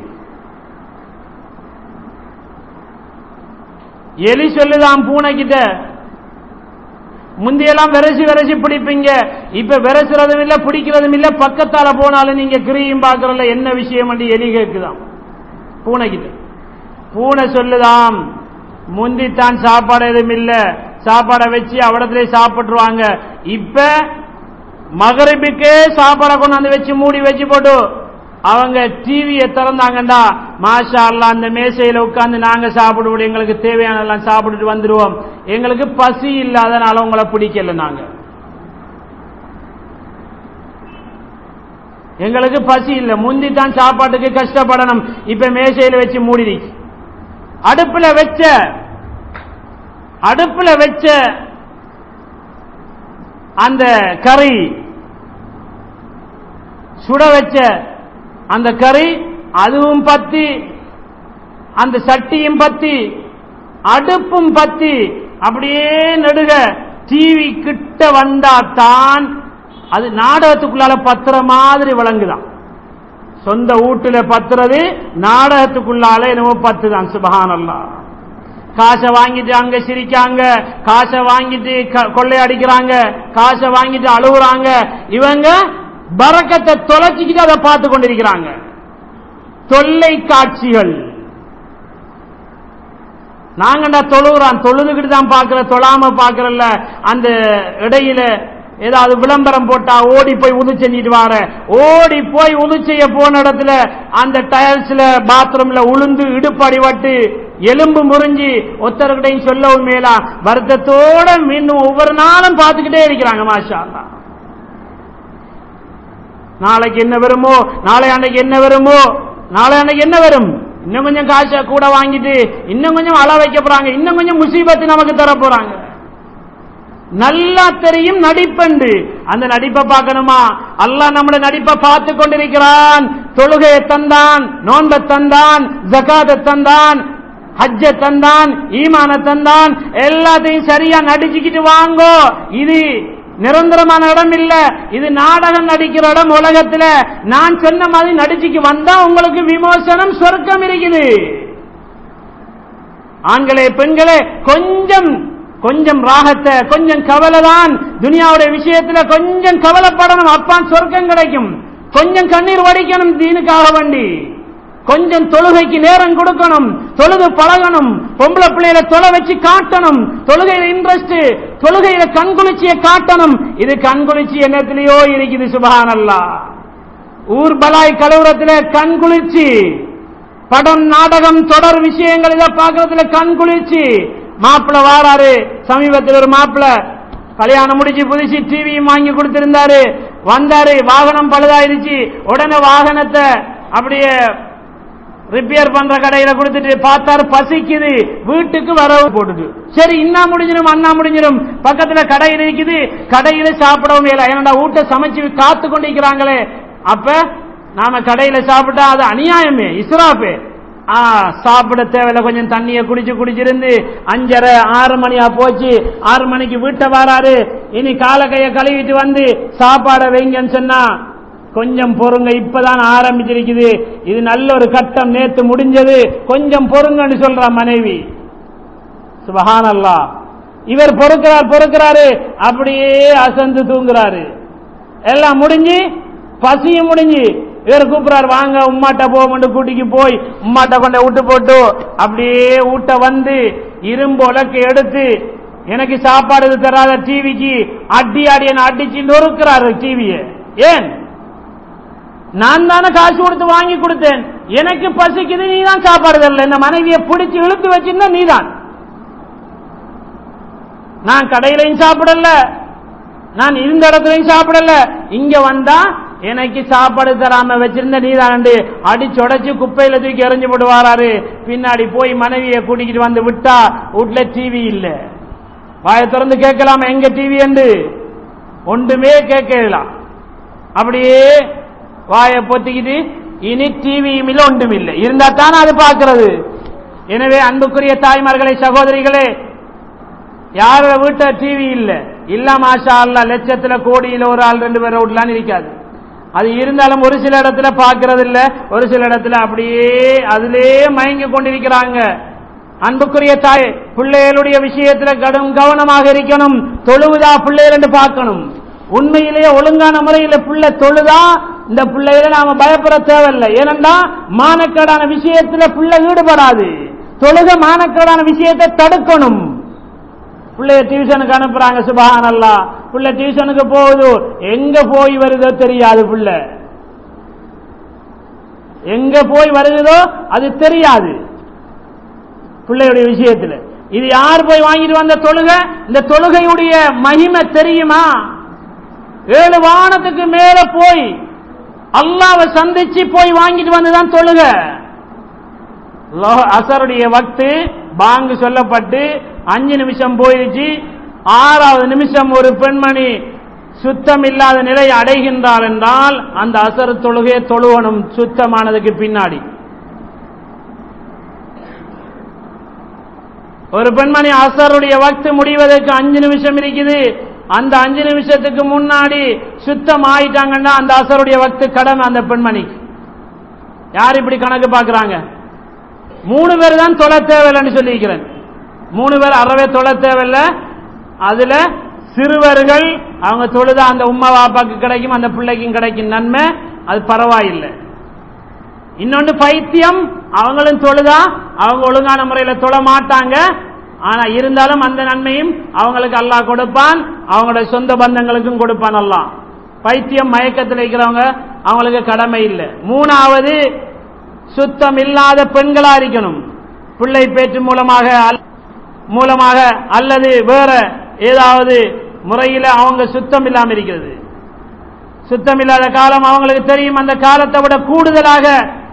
S1: எலி சொல்லுதான் பூனைக்கிட்ட முந்தியெல்லாம் விரசி விரசி பிடிப்பீங்க இப்ப விரசுறதும் இல்ல பிடிக்கிறதும் இல்ல பக்கத்தால போனாலும் நீங்க கிரியும் பாக்குறதுல என்ன விஷயம் எலி கேக்குதாம் பூனைக்கிட்ட பூனை சொல்லுதாம் முந்தித்தான் சாப்பாடு எதுவும் இல்ல சாப்பாடை வச்சு அவடத்திலே சாப்பிட்டுருவாங்க இப்ப மகரிப்புக்கே சாப்பாடை கொண்டாந்து வச்சு மூடி வச்சு போட்டு அவங்க டிவியை திறந்தாங்கண்டா மாஷா அல்லா அந்த மேசையில உட்கார்ந்து நாங்க சாப்பிடுவோம் எங்களுக்கு தேவையானதெல்லாம் சாப்பிட்டுட்டு வந்துருவோம் எங்களுக்கு பசி இல்ல அதனால உங்களை பிடிக்கல நாங்க எங்களுக்கு பசி இல்ல முந்தி தான் சாப்பாட்டுக்கு கஷ்டப்படணும் இப்ப மேசையில வச்சு மூடி அடுப்புல வச்ச அடுப்புல வச்ச அந்த கறி சுட வச்ச அந்த கறி அதுவும் பத்தி அந்த சட்டியும் பத்தி அடுப்பும் பத்தி அப்படியே நடுக டிவி கிட்ட வந்தா தான் அது நாடகத்துக்குள்ளால பத்துற மாதிரி விளங்குதான் சொந்த வீட்டுல பத்துறது நாடகத்துக்குள்ளால என்னவோ பத்து தான் சுபகானல்லா காசை வாங்கிட்டு அங்க சிரிக்காங்க காசை வாங்கிட்டு கொள்ளையடிக்கிறாங்க காசை வாங்கிட்டு அழுகுறாங்க இவங்க பறக்கத்தை தொலைச்சிக்கிட்டு அதை பார்த்து கொண்டிருக்கிறாங்க தொல்லை காட்சிகள் நாங்கண்டா தொழுகிறான் தொழுதுகிட்டு தான் பார்க்கிற தொழாம பார்க்கறல்ல அந்த இடையில ஏதாவது விளம்பரம் போட்டா ஓடி போய் உது செஞ்சிட்டு வார ஓடி போய் உது செய்ய போன இடத்துல அந்த டயல்ஸ்ல பாத்ரூம்ல உளுந்து இடுப்படி வட்டு எலும்பு முறிஞ்சி ஒருத்தர்கிட்டையும் சொல்லவும் மேலா வருத்தத்தோட மீண்டும் ஒவ்வொரு நாளும் பார்த்துக்கிட்டே இருக்கிறாங்க மாஷா அல்லா நாளைக்கு என்ன வருமோ நாளை அன்னைக்கு என்ன வருமோ நாளை அன்னைக்கு என்ன வரும் இன்னும் கொஞ்சம் காசை கூட வாங்கிட்டு இன்னும் கொஞ்சம் அள வைக்க போறாங்க இன்னும் கொஞ்சம் முசீபத்து நமக்கு தர போறாங்க நல்லா தெரியும் நடிப்பண்டு அந்த நடிப்பை பார்க்கணுமா அல்லாஹ் நம்முடைய நடிப்பை பார்த்து கொண்டிருக்கிறான் தொழுகையை தந்தான் நோன்பை தந்தான் ஜகாத்தை தந்தான் ஹஜ்ஜ தந்தான் ஈமான தந்தான் எல்லாத்தையும் சரியா நடிச்சுக்கிட்டு வாங்கோ இது நிரந்தரமான இடம் இல்ல இது நாடகம் நடிக்கிற இடம் உலகத்துல நான் சொன்ன மாதிரி நடிச்சுக்கு வந்தா உங்களுக்கு விமோசனம் சொர்க்கம் இருக்குது ஆண்களே பெண்களே கொஞ்சம் கொஞ்சம் ராகத்தை கொஞ்சம் கவலை தான் துனியாவுடைய விஷயத்துல கொஞ்சம் கவலைப்படணும் அப்பான் சொர்க்கம் கிடைக்கும் கொஞ்சம் கண்ணீர் வடிக்கணும் தீனுக்காக வேண்டி கொஞ்சம் தொழுகைக்கு நேரம் கொடுக்கணும் தொழுது பழகணும் பொம்பளை பிள்ளையில தொலை வச்சு காட்டணும் தொழுகையில இன்ட்ரெஸ்ட் தொழுகையில கண்குளிச்சிய காட்டணும் இது கண்குளிச்சி என்னத்திலேயோ இருக்குது சுபஹானல்லா ஊர் பலாய் கலவரத்துல கண்குளிர்ச்சி படம் நாடகம் தொடர் விஷயங்கள் இதை பார்க்கறதுல கண்குளிர்ச்சி மாப்பிள்ள வாராரு சமீபத்தில் ஒரு மாப்பிள்ள கல்யாணம் முடிச்சு புதுசு டிவியும் வாங்கி கொடுத்திருந்தாரு வந்தாரு வாகனம் பழுதாயிருச்சு உடனே வாகனத்தை அப்படியே ரிப்பேர் பண்ற கடையில கொடுத்துட்டு பார்த்தாரு பசிக்குது வீட்டுக்கு வரவு போட்டுட்டு சரி இன்னா முடிஞ்சிடும் அண்ணா முடிஞ்சிடும் பக்கத்துல கடையில் இருக்குது கடையில சாப்பிடவும் இல்லை ஏன்னா வீட்டை சமைச்சு காத்து கொண்டிருக்கிறாங்களே அப்ப நாம கடையில சாப்பிட்டா அது அநியாயமே இஸ்ராப்பே ஆ சாப்பிட தேவையில்ல கொஞ்சம் தண்ணிய குடிச்சு குடிச்சிருந்து அஞ்சரை ஆறு மணியா போச்சு ஆறு மணிக்கு வீட்டை வராரு இனி கால கைய கழுவிட்டு வந்து சாப்பாடை வைங்கன்னு சொன்னா கொஞ்சம் பொறுங்க இப்பதான் ஆரம்பிச்சிருக்குது இது நல்ல ஒரு கட்டம் நேத்து முடிஞ்சது கொஞ்சம் பொறுங்கன்னு சொல்ற மனைவி சுபஹானல்லா இவர் பொறுக்கிறார் பொறுக்கிறாரு அப்படியே அசந்து தூங்குறாரு எல்லாம் முடிஞ்சு பசியும் முடிஞ்சு இவர் கூப்பிடுறாரு வாங்க உம்மாட்ட போமெண்டு கூட்டிக்கு போய் உம்மாட்ட கொண்ட விட்டு போட்டு அப்படியே ஊட்ட வந்து இரும்பு உலக்கு எடுத்து எனக்கு சாப்பாடு தராத டிவிக்கு அடி அடி என்ன அடிச்சு நொறுக்கிறாரு டிவியை ஏன் நான் தானே காசு கொடுத்து வாங்கி கொடுத்தேன் எனக்கு பசிக்குது நீ தான் சாப்பாடு தரல இந்த மனைவியை பிடிச்சு இழுத்து வச்சிருந்தா நீ தான் நான் கடையிலையும் சாப்பிடல நான் இருந்த இடத்துலையும் சாப்பிடல இங்க வந்தா எனக்கு சாப்பாடு தராம வச்சிருந்த நீதான் அடிச்சொடைச்சு குப்பையில தூக்கி எறிஞ்சு போட்டு வாராரு பின்னாடி போய் மனைவியை கூட்டிக்கிட்டு வந்து விட்டா வீட்டுல டிவி இல்ல வாயை திறந்து கேட்கலாமா எங்க டிவி என்று ஒன்றுமே கேட்கலாம் அப்படியே வாயை பொத்திக்கிட்டு இனி டிவியும் இல்லை ஒன்றும் இல்லை இருந்தா தானே அது பார்க்கிறது எனவே அன்புக்குரிய தாய்மார்களே சகோதரிகளே யார வீட்ட டிவி இல்ல இல்ல மாஷா அல்ல லட்சத்துல கோடியில ஒரு ஆள் ரெண்டு பேர் வீட்டுலான்னு இருக்காது அது இருந்தாலும் ஒரு சில இடத்துல பார்க்கறது இல்ல ஒரு சில இடத்துல அப்படியே அதிலே மயங்கி கொண்டிருக்கிறாங்க அன்புக்குரிய தாய் பிள்ளைகளுடைய விஷயத்துல கடும் கவனமாக இருக்கணும் தொழுவுதா பிள்ளைகள் என்று பார்க்கணும் உண்மையிலேயே ஒழுங்கான முறையில் பிள்ளை தொழுதா இந்த பிள்ளைகளை நாம பயப்பட தேவையில்லை ஏனென்றா மானக்கேடான விஷயத்துல பிள்ளை ஈடுபடாது தொழுக மானக்கேடான விஷயத்தை தடுக்கணும் பிள்ளைய டியூஷனுக்கு அனுப்புறாங்க சுபஹான் அல்லா பிள்ளை டியூஷனுக்கு போகுது எங்க போய் வருதோ தெரியாது பிள்ளை எங்க போய் வருகிறதோ அது தெரியாது பிள்ளையுடைய விஷயத்துல இது யார் போய் வாங்கிட்டு வந்த தொழுகை இந்த தொழுகையுடைய மகிமை தெரியுமா ஏழு வானத்துக்கு மேல போய் அல்லாவை சந்திச்சு போய் வாங்கிட்டு வந்துதான் தொழுக அசருடைய வக்து பாங்கு சொல்லப்பட்டு அஞ்சு நிமிஷம் போயிடுச்சு ஆறாவது நிமிஷம் ஒரு பெண்மணி சுத்தம் இல்லாத நிலை அடைகின்றார் என்றால் அந்த அசர் தொழுகை தொழுவனும் சுத்தமானதுக்கு பின்னாடி ஒரு பெண்மணி அசருடைய வக்து முடிவதற்கு அஞ்சு நிமிஷம் இருக்குது அந்த அஞ்சு நிமிஷத்துக்கு முன்னாடி சுத்தம் ஆயிட்டாங்கன்னா அந்த அசருடைய வக்து கடமை அந்த பெண்மணிக்கு யார் இப்படி கணக்கு பார்க்கறாங்க மூணு பேர் தான் தொலை தேவையில்லைன்னு சொல்லியிருக்கிறேன் மூணு பேர் அறவே தொலை தேவையில்லை அதுல சிறுவர்கள் அவங்க தொழுதா அந்த உம்மா பாப்பாக்கு கிடைக்கும் அந்த பிள்ளைக்கும் கிடைக்கும் நன்மை அது பரவாயில்லை இன்னொன்று பைத்தியம் அவங்களும் தொழுதா அவங்க ஒழுங்கான முறையில் தொழ மாட்டாங்க ஆனா இருந்தாலும் அந்த நன்மையும் அவங்களுக்கு அல்லாஹ் கொடுப்பான் அவங்களுடைய சொந்த பந்தங்களுக்கும் கொடுப்பான் அல்லாஹ் பைத்தியம் மயக்கத்தில் இருக்கிறவங்க அவங்களுக்கு கடமை இல்லை மூணாவது சுத்தம் இல்லாத பெண்களா இருக்கணும் பிள்ளை பேச்சு மூலமாக மூலமாக அல்லது வேற ஏதாவது முறையில் அவங்க சுத்தம் இல்லாம இருக்கிறது சுத்தம் இல்லாத காலம் அவங்களுக்கு தெரியும் அந்த காலத்தை விட கூடுதலாக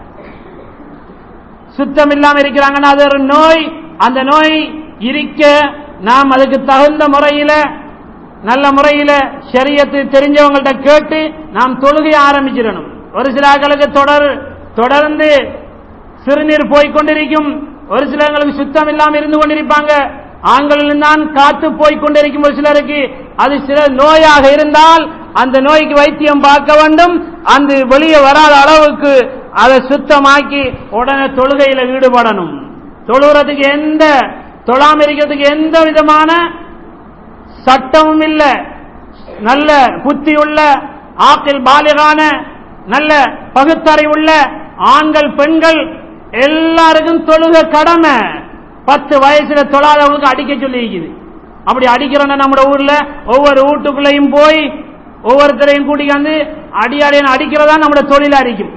S1: சுத்தம் இல்லாம இருக்கிறாங்கன்னா அது ஒரு நோய் அந்த நோய் இருக்க நாம் அதுக்கு தகுந்த முறையில நல்ல முறையில சரியத்து தெரிஞ்சவங்கள்ட்ட கேட்டு நாம் தொழுகை ஆரம்பிச்சிடணும் ஒரு சில ஆக்களுக்கு தொடர் தொடர்ந்து சிறுநீர் போய்கொண்டிருக்கும் ஒரு சிலர்களுக்கு சுத்தம் இல்லாமல் இருந்து கொண்டிருப்பாங்க ஆண்களில் தான் காத்து போய் கொண்டிருக்கும் ஒரு சிலருக்கு அது சில நோயாக இருந்தால் அந்த நோய்க்கு வைத்தியம் பார்க்க வேண்டும் அந்த வெளியே வராத அளவுக்கு அதை சுத்தமாக்கி உடனே தொழுகையில ஈடுபடணும் தொழுகிறதுக்கு எந்த தொழாம இருக்கிறதுக்கு எந்த விதமான சட்டமும் இல்ல நல்ல புத்தி உள்ள ஆக்கில் பாலிகான நல்ல பகுத்தறிவுள்ள ஆண்கள் பெண்கள் எல்லாருக்கும் தொழுக கடமை பத்து வயசுல தொழாதவங்களுக்கு அடிக்க சொல்லி அப்படி அடிக்கிறோன்னா நம்ம ஊர்ல ஒவ்வொரு வீட்டுக்குள்ளேயும் போய் ஒவ்வொருத்தரையும் கூட்டிக்காந்து அடியாடியன் அடிக்கிறதா நம்மளோட தொழில் அடிக்கும்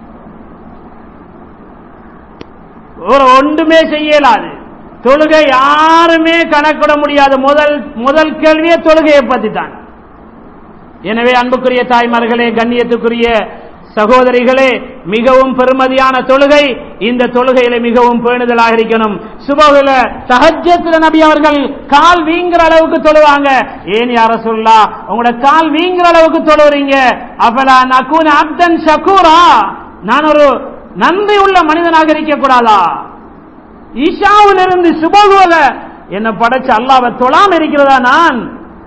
S1: ஒரு ஒன்றுமே செய்யலாது தொழுகை யாருமே கணக்கிட முடியாத முதல் முதல் கேள்வியே தொழுகையை பத்தி தான் எனவே அன்புக்குரிய தாய்மார்களே கண்ணியத்துக்குரிய சகோதரிகளே மிகவும் பெருமதியான தொழுகை இந்த தொழுகையில மிகவும் பேணுதலாக இருக்கணும் சுபகுல தஹஜத்துல நபி அவர்கள் கால் வீங்குற அளவுக்கு தொழுவாங்க ஏன் யார சொல்லா உங்களோட கால் வீங்குற அளவுக்கு தொழுறீங்க அப்பலா நக்கூன அப்தன் ஷக்கூரா நான் ஒரு நன்றி உள்ள மனிதனாக இருக்க கூடாதா ஈஷாவிலிருந்து சுபகுல என்ன படைச்சு அல்லாவை தொழாம இருக்கிறதா நான்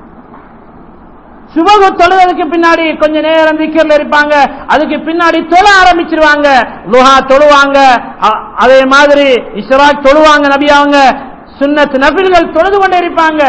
S1: சுபகு தொழுவதற்கு பின்னாடி கொஞ்ச நேரம் திக்கர்ல இருப்பாங்க அதுக்கு பின்னாடி தொழ ஆரம்பிச்சிருவாங்க லுஹா தொழுவாங்க அதே மாதிரி இஸ்ராக் தொழுவாங்க நபியாவங்க சுன்னத் நபில்கள் தொழுது கொண்டே இருப்பாங்க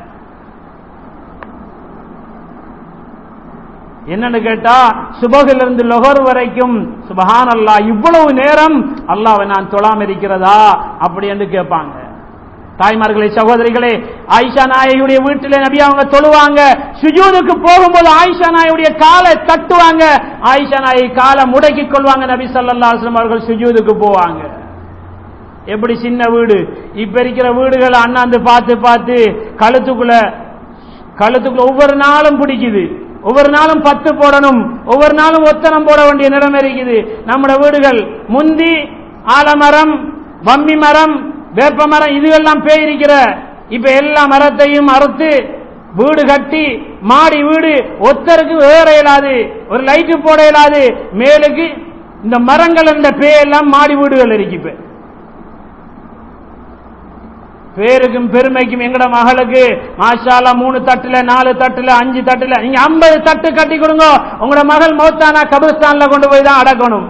S1: என்னன்னு கேட்டா சுபகில் இருந்து லொஹர் வரைக்கும் சுபஹான் அல்லா இவ்வளவு நேரம் அல்லாவை நான் தொழாம இருக்கிறதா அப்படி என்று கேட்பாங்க தாய்மார்களே சகோதரிகளே ஆயிஷா நாயுடைய வீட்டிலே நபி அவங்க தொழுவாங்க சுஜூதுக்கு போகும்போது ஆயிஷா நாயுடைய காலை தட்டுவாங்க ஆயிஷா நாயை காலை முடக்கி கொள்வாங்க நபி சல்லா அவர்கள் சுஜூதுக்கு போவாங்க எப்படி சின்ன வீடு இப்ப இருக்கிற வீடுகள் அண்ணாந்து பார்த்து பார்த்து கழுத்துக்குள்ள கழுத்துக்குள்ள ஒவ்வொரு நாளும் பிடிக்குது ஒவ்வொரு நாளும் பத்து போடணும் ஒவ்வொரு நாளும் ஒத்தனம் போட வேண்டிய நிலைமை இருக்குது நம்ம வீடுகள் முந்தி ஆலமரம் வம்மி மரம் வேப்ப மரம் இதுவெல்லாம் பேயிருக்கிற இப்ப எல்லா மரத்தையும் அறுத்து வீடு கட்டி மாடி வீடு ஒத்தருக்கு வேற இயலாது ஒரு லைட்டு போட இயலாது மேலுக்கு இந்த மரங்கள் இந்த பேயெல்லாம் மாடி வீடுகள் இருக்கு இப்ப பேருக்கும் பெருமைக்கும் எங்கட மகளுக்கு மாஷாலா மூணு தட்டுல நாலு தட்டுல அஞ்சு தட்டுல நீங்க ஐம்பது தட்டு கட்டி கொடுங்க உங்களோட மகள் மௌத்தானா கபிரிஸ்தான்ல கொண்டு போய் தான் அடக்கணும்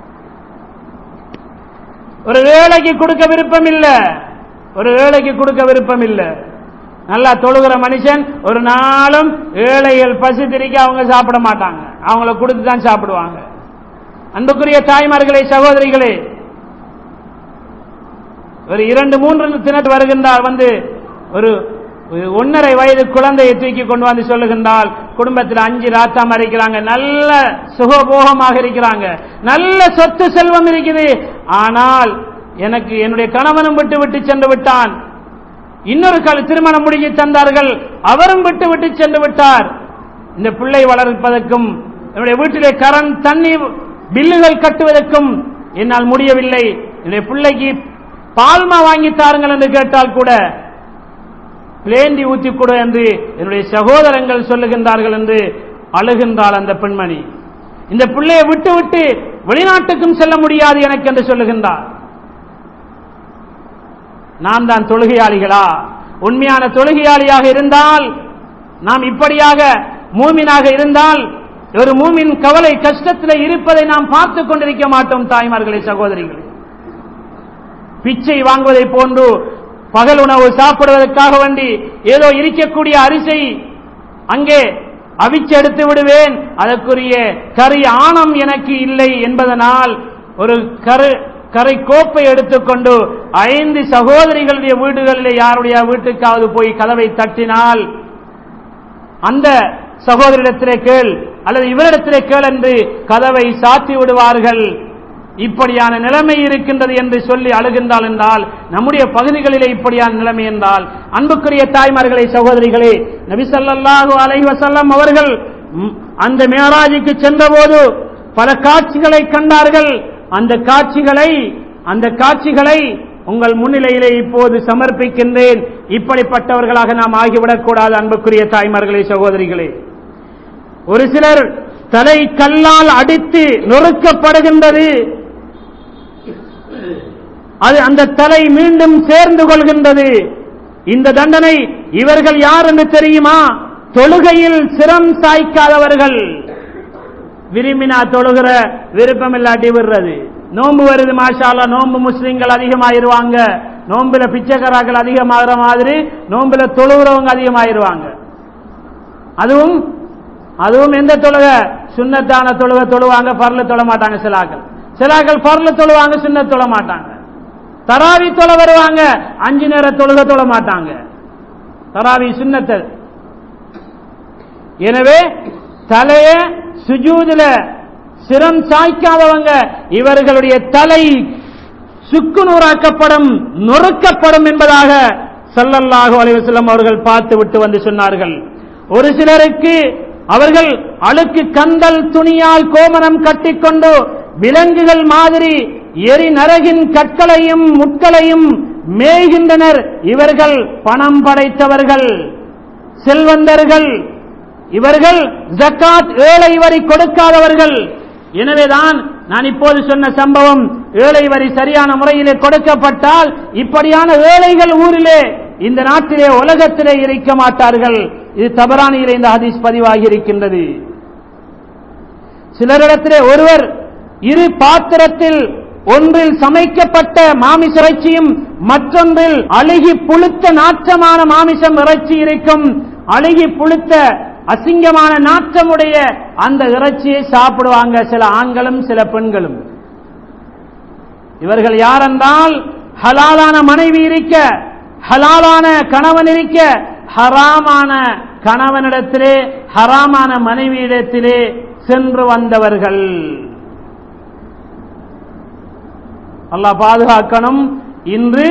S1: ஒரு ஏழைக்கு கொடுக்க விருப்பம் இல்ல ஒரு ஏழைக்கு கொடுக்க விருப்பம் இல்ல நல்லா தொழுகிற மனுஷன் ஒரு நாளும் ஏழைகள் பசி திரிக்க அவங்க சாப்பிட மாட்டாங்க அவங்கள கொடுத்து தான் சாப்பிடுவாங்க அன்புக்குரிய தாய்மார்களே சகோதரிகளே ஒரு இரண்டு மூன்று தினத்து வருகின்றால் வந்து ஒரு ஒன்னரை வயது குழந்தையை தூக்கி கொண்டு வந்து சொல்லுகின்றால் குடும்பத்தில் அஞ்சு ராத்தாம இருக்கிறாங்க நல்ல சுகபோகமாக இருக்கிறாங்க நல்ல சொத்து செல்வம் இருக்குது ஆனால் எனக்கு என்னுடைய கணவனும் விட்டு விட்டு சென்று விட்டான் இன்னொரு கால திருமணம் முடிஞ்சு தந்தார்கள் அவரும் விட்டு விட்டு சென்று விட்டார் இந்த பிள்ளை வளர்ப்பதற்கும் என்னுடைய வீட்டிலே கரண் தண்ணீர் பில்லுகள் கட்டுவதற்கும் என்னால் முடியவில்லை என்னுடைய பிள்ளைக்கு பால்மா வாங்கி தாருங்கள் என்று கேட்டால் கூட பிளேந்தி ஊத்தி கொடு என்று என்னுடைய சகோதரங்கள் சொல்லுகின்றார்கள் என்று அழுகின்றாள் அந்த பெண்மணி இந்த பிள்ளையை விட்டு விட்டு வெளிநாட்டுக்கும் செல்ல முடியாது எனக்கு என்று சொல்லுகின்றார் நாம் தான் தொழுகையாளிகளா உண்மையான தொழுகையாளியாக இருந்தால் நாம் இப்படியாக மூமினாக இருந்தால் ஒரு மூமின் கவலை கஷ்டத்தில் இருப்பதை நாம் பார்த்து கொண்டிருக்க மாட்டோம் தாய்மார்களே சகோதரிகளே பிச்சை வாங்குவதை போன்று பகல் உணவு சாப்பிடுவதற்காக வேண்டி ஏதோ இருக்கக்கூடிய அரிசை அங்கே அவிச்சு எடுத்து விடுவேன் அதற்குரிய கறி ஆணம் எனக்கு இல்லை என்பதனால் ஒரு கரு கரை கோப்பை எடுத்துக்கொண்டு ஐந்து சகோதரிகளுடைய வீடுகளில் யாருடைய வீட்டுக்காவது போய் கதவை தட்டினால் அந்த சகோதரிடத்திலே கேள் அல்லது இவரிடத்திலே கேள் என்று கதவை சாத்தி விடுவார்கள் இப்படியான நிலைமை இருக்கின்றது என்று சொல்லி அழுகின்றால் என்றால் நம்முடைய பகுதிகளிலே இப்படியான நிலைமை என்றால் அன்புக்குரிய தாய்மார்களே சகோதரிகளே நபிசல்லாஹு அலை வசல்லம் அவர்கள் அந்த மேராஜுக்கு சென்றபோது பல காட்சிகளை கண்டார்கள் அந்த காட்சிகளை அந்த காட்சிகளை உங்கள் முன்னிலையிலே இப்போது சமர்ப்பிக்கின்றேன் இப்படிப்பட்டவர்களாக நாம் ஆகிவிடக்கூடாது அன்புக்குரிய தாய்மார்களே சகோதரிகளே ஒரு சிலர் தலை கல்லால் அடித்து நொறுக்கப்படுகின்றது அது அந்த தலை மீண்டும் சேர்ந்து கொள்கின்றது இந்த தண்டனை இவர்கள் யார் என்று தெரியுமா தொழுகையில் சிரம் சாய்க்காதவர்கள் விரும்பினா தொழுகிற விருப்பம் இல்லாட்டி விடுறது நோன்பு வருது மாஷாலா நோன்பு முஸ்லிம்கள் அதிகமாயிருவாங்க நோன்புல பிச்சைக்காராக்கள் அதிகமாகிற மாதிரி நோன்புல தொழுகிறவங்க அதிகமாயிருவாங்க அதுவும் அதுவும் எந்த தொழுக சுண்ணத்தான தொழுக தொழுவாங்க பர்ல தொழ மாட்டாங்க சிலாக்கள் சிலாக்கள் பர்ல தொழுவாங்க சுண்ண தொழ மாட்டாங்க தராவி தொழ வருவாங்க அஞ்சு நேர தொழுக தொழ மாட்டாங்க தராவி சுண்ணத்தை எனவே தலைய சுஜூதுல சிரம் சாய்க்காதவங்க இவர்களுடைய தலை சுக்குநூறாக்கப்படும் நொறுக்கப்படும் என்பதாக சல்லல்லாஹு அலைவசல்லம் அவர்கள் பார்த்து விட்டு வந்து சொன்னார்கள் ஒரு சிலருக்கு அவர்கள் அழுக்கு கந்தல் துணியால் கோமனம் கட்டிக்கொண்டு விலங்குகள் மாதிரி எரி நரகின் கற்களையும் முட்களையும் மேய்கின்றனர் இவர்கள் பணம் படைத்தவர்கள் செல்வந்தர்கள் இவர்கள் ஜக்காத் ஏழை வரி கொடுக்காதவர்கள் எனவேதான் நான் இப்போது சொன்ன சம்பவம் ஏழை வரி சரியான முறையிலே கொடுக்கப்பட்டால் இப்படியான ஏழைகள் ஊரிலே இந்த நாட்டிலே உலகத்திலே இருக்க மாட்டார்கள் இது தபரானியிலே இந்த ஹதீஸ் பதிவாகி இருக்கின்றது சிலரிடத்திலே ஒருவர் இரு பாத்திரத்தில் ஒன்றில் சமைக்கப்பட்ட மாமிச இறைச்சியும் மற்றொன்றில் அழுகி புழுத்த நாற்றமான மாமிசம் இறைச்சி இருக்கும் அழுகி புழுத்த அசிங்கமான நாற்றமுடைய அந்த இறைச்சியை சாப்பிடுவாங்க சில ஆண்களும் சில பெண்களும் இவர்கள் யாரென்றால் ஹலாலான மனைவி இருக்க ஹலாலான கணவன் இருக்க ஹராமான கணவனிடத்திலே ஹராமான மனைவியிடத்திலே சென்று வந்தவர்கள் அல்லாஹ் பாதுகாக்கணும் இன்று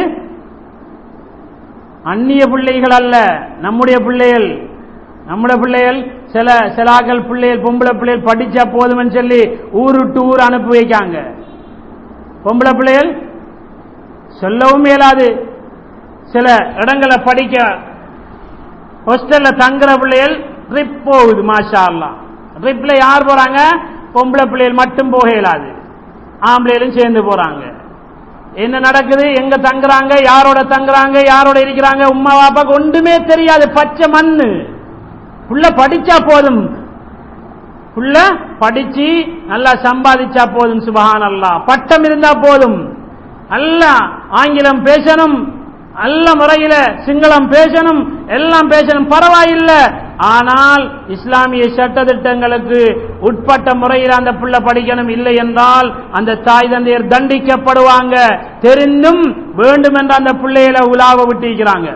S1: அந்நிய பிள்ளைகள் அல்ல நம்முடைய பிள்ளைகள் நம்முடைய பிள்ளைகள் சில சிலாக்கள் பிள்ளைகள் பொம்பளை பிள்ளைகள் படிச்சா போதும்னு சொல்லி ஊர் விட்டு ஊர் அனுப்பி வைக்காங்க பொம்பளை பிள்ளைகள் சொல்லவும் இயலாது சில இடங்களை படிக்க ஹாஸ்டல்ல தங்குற பிள்ளைகள் ட்ரிப் போகுது மாஷா அல்லா ட்ரிப்ல யார் போறாங்க பொம்பளை பிள்ளைகள் மட்டும் போக இயலாது ஆம்பளைகளும் சேர்ந்து போறாங்க என்ன நடக்குது எங்க தங்குறாங்க யாரோட தங்குறாங்க யாரோட இருக்கிறாங்க உமா பாப்பாக்கு ஒன்றுமே தெரியாது பச்சை மண்ணு புள்ள படிச்சா போதும் புள்ள படிச்சு நல்லா சம்பாதிச்சா போதும் சுபஹான் அல்லா பட்டம் இருந்தா போதும் நல்லா ஆங்கிலம் பேசணும் நல்ல முறையில சிங்களம் பேசணும் எல்லாம் பேசணும் பரவாயில்லை ஆனால் இஸ்லாமிய சட்டத்திட்டங்களுக்கு உட்பட்ட முறையில் அந்த பிள்ளை படிக்கணும் இல்லை என்றால் அந்த தாய் தந்தையர் தண்டிக்கப்படுவாங்க தெரிந்தும் வேண்டும் என்ற அந்த பிள்ளைகளை உலாவ விட்டிருக்கிறாங்க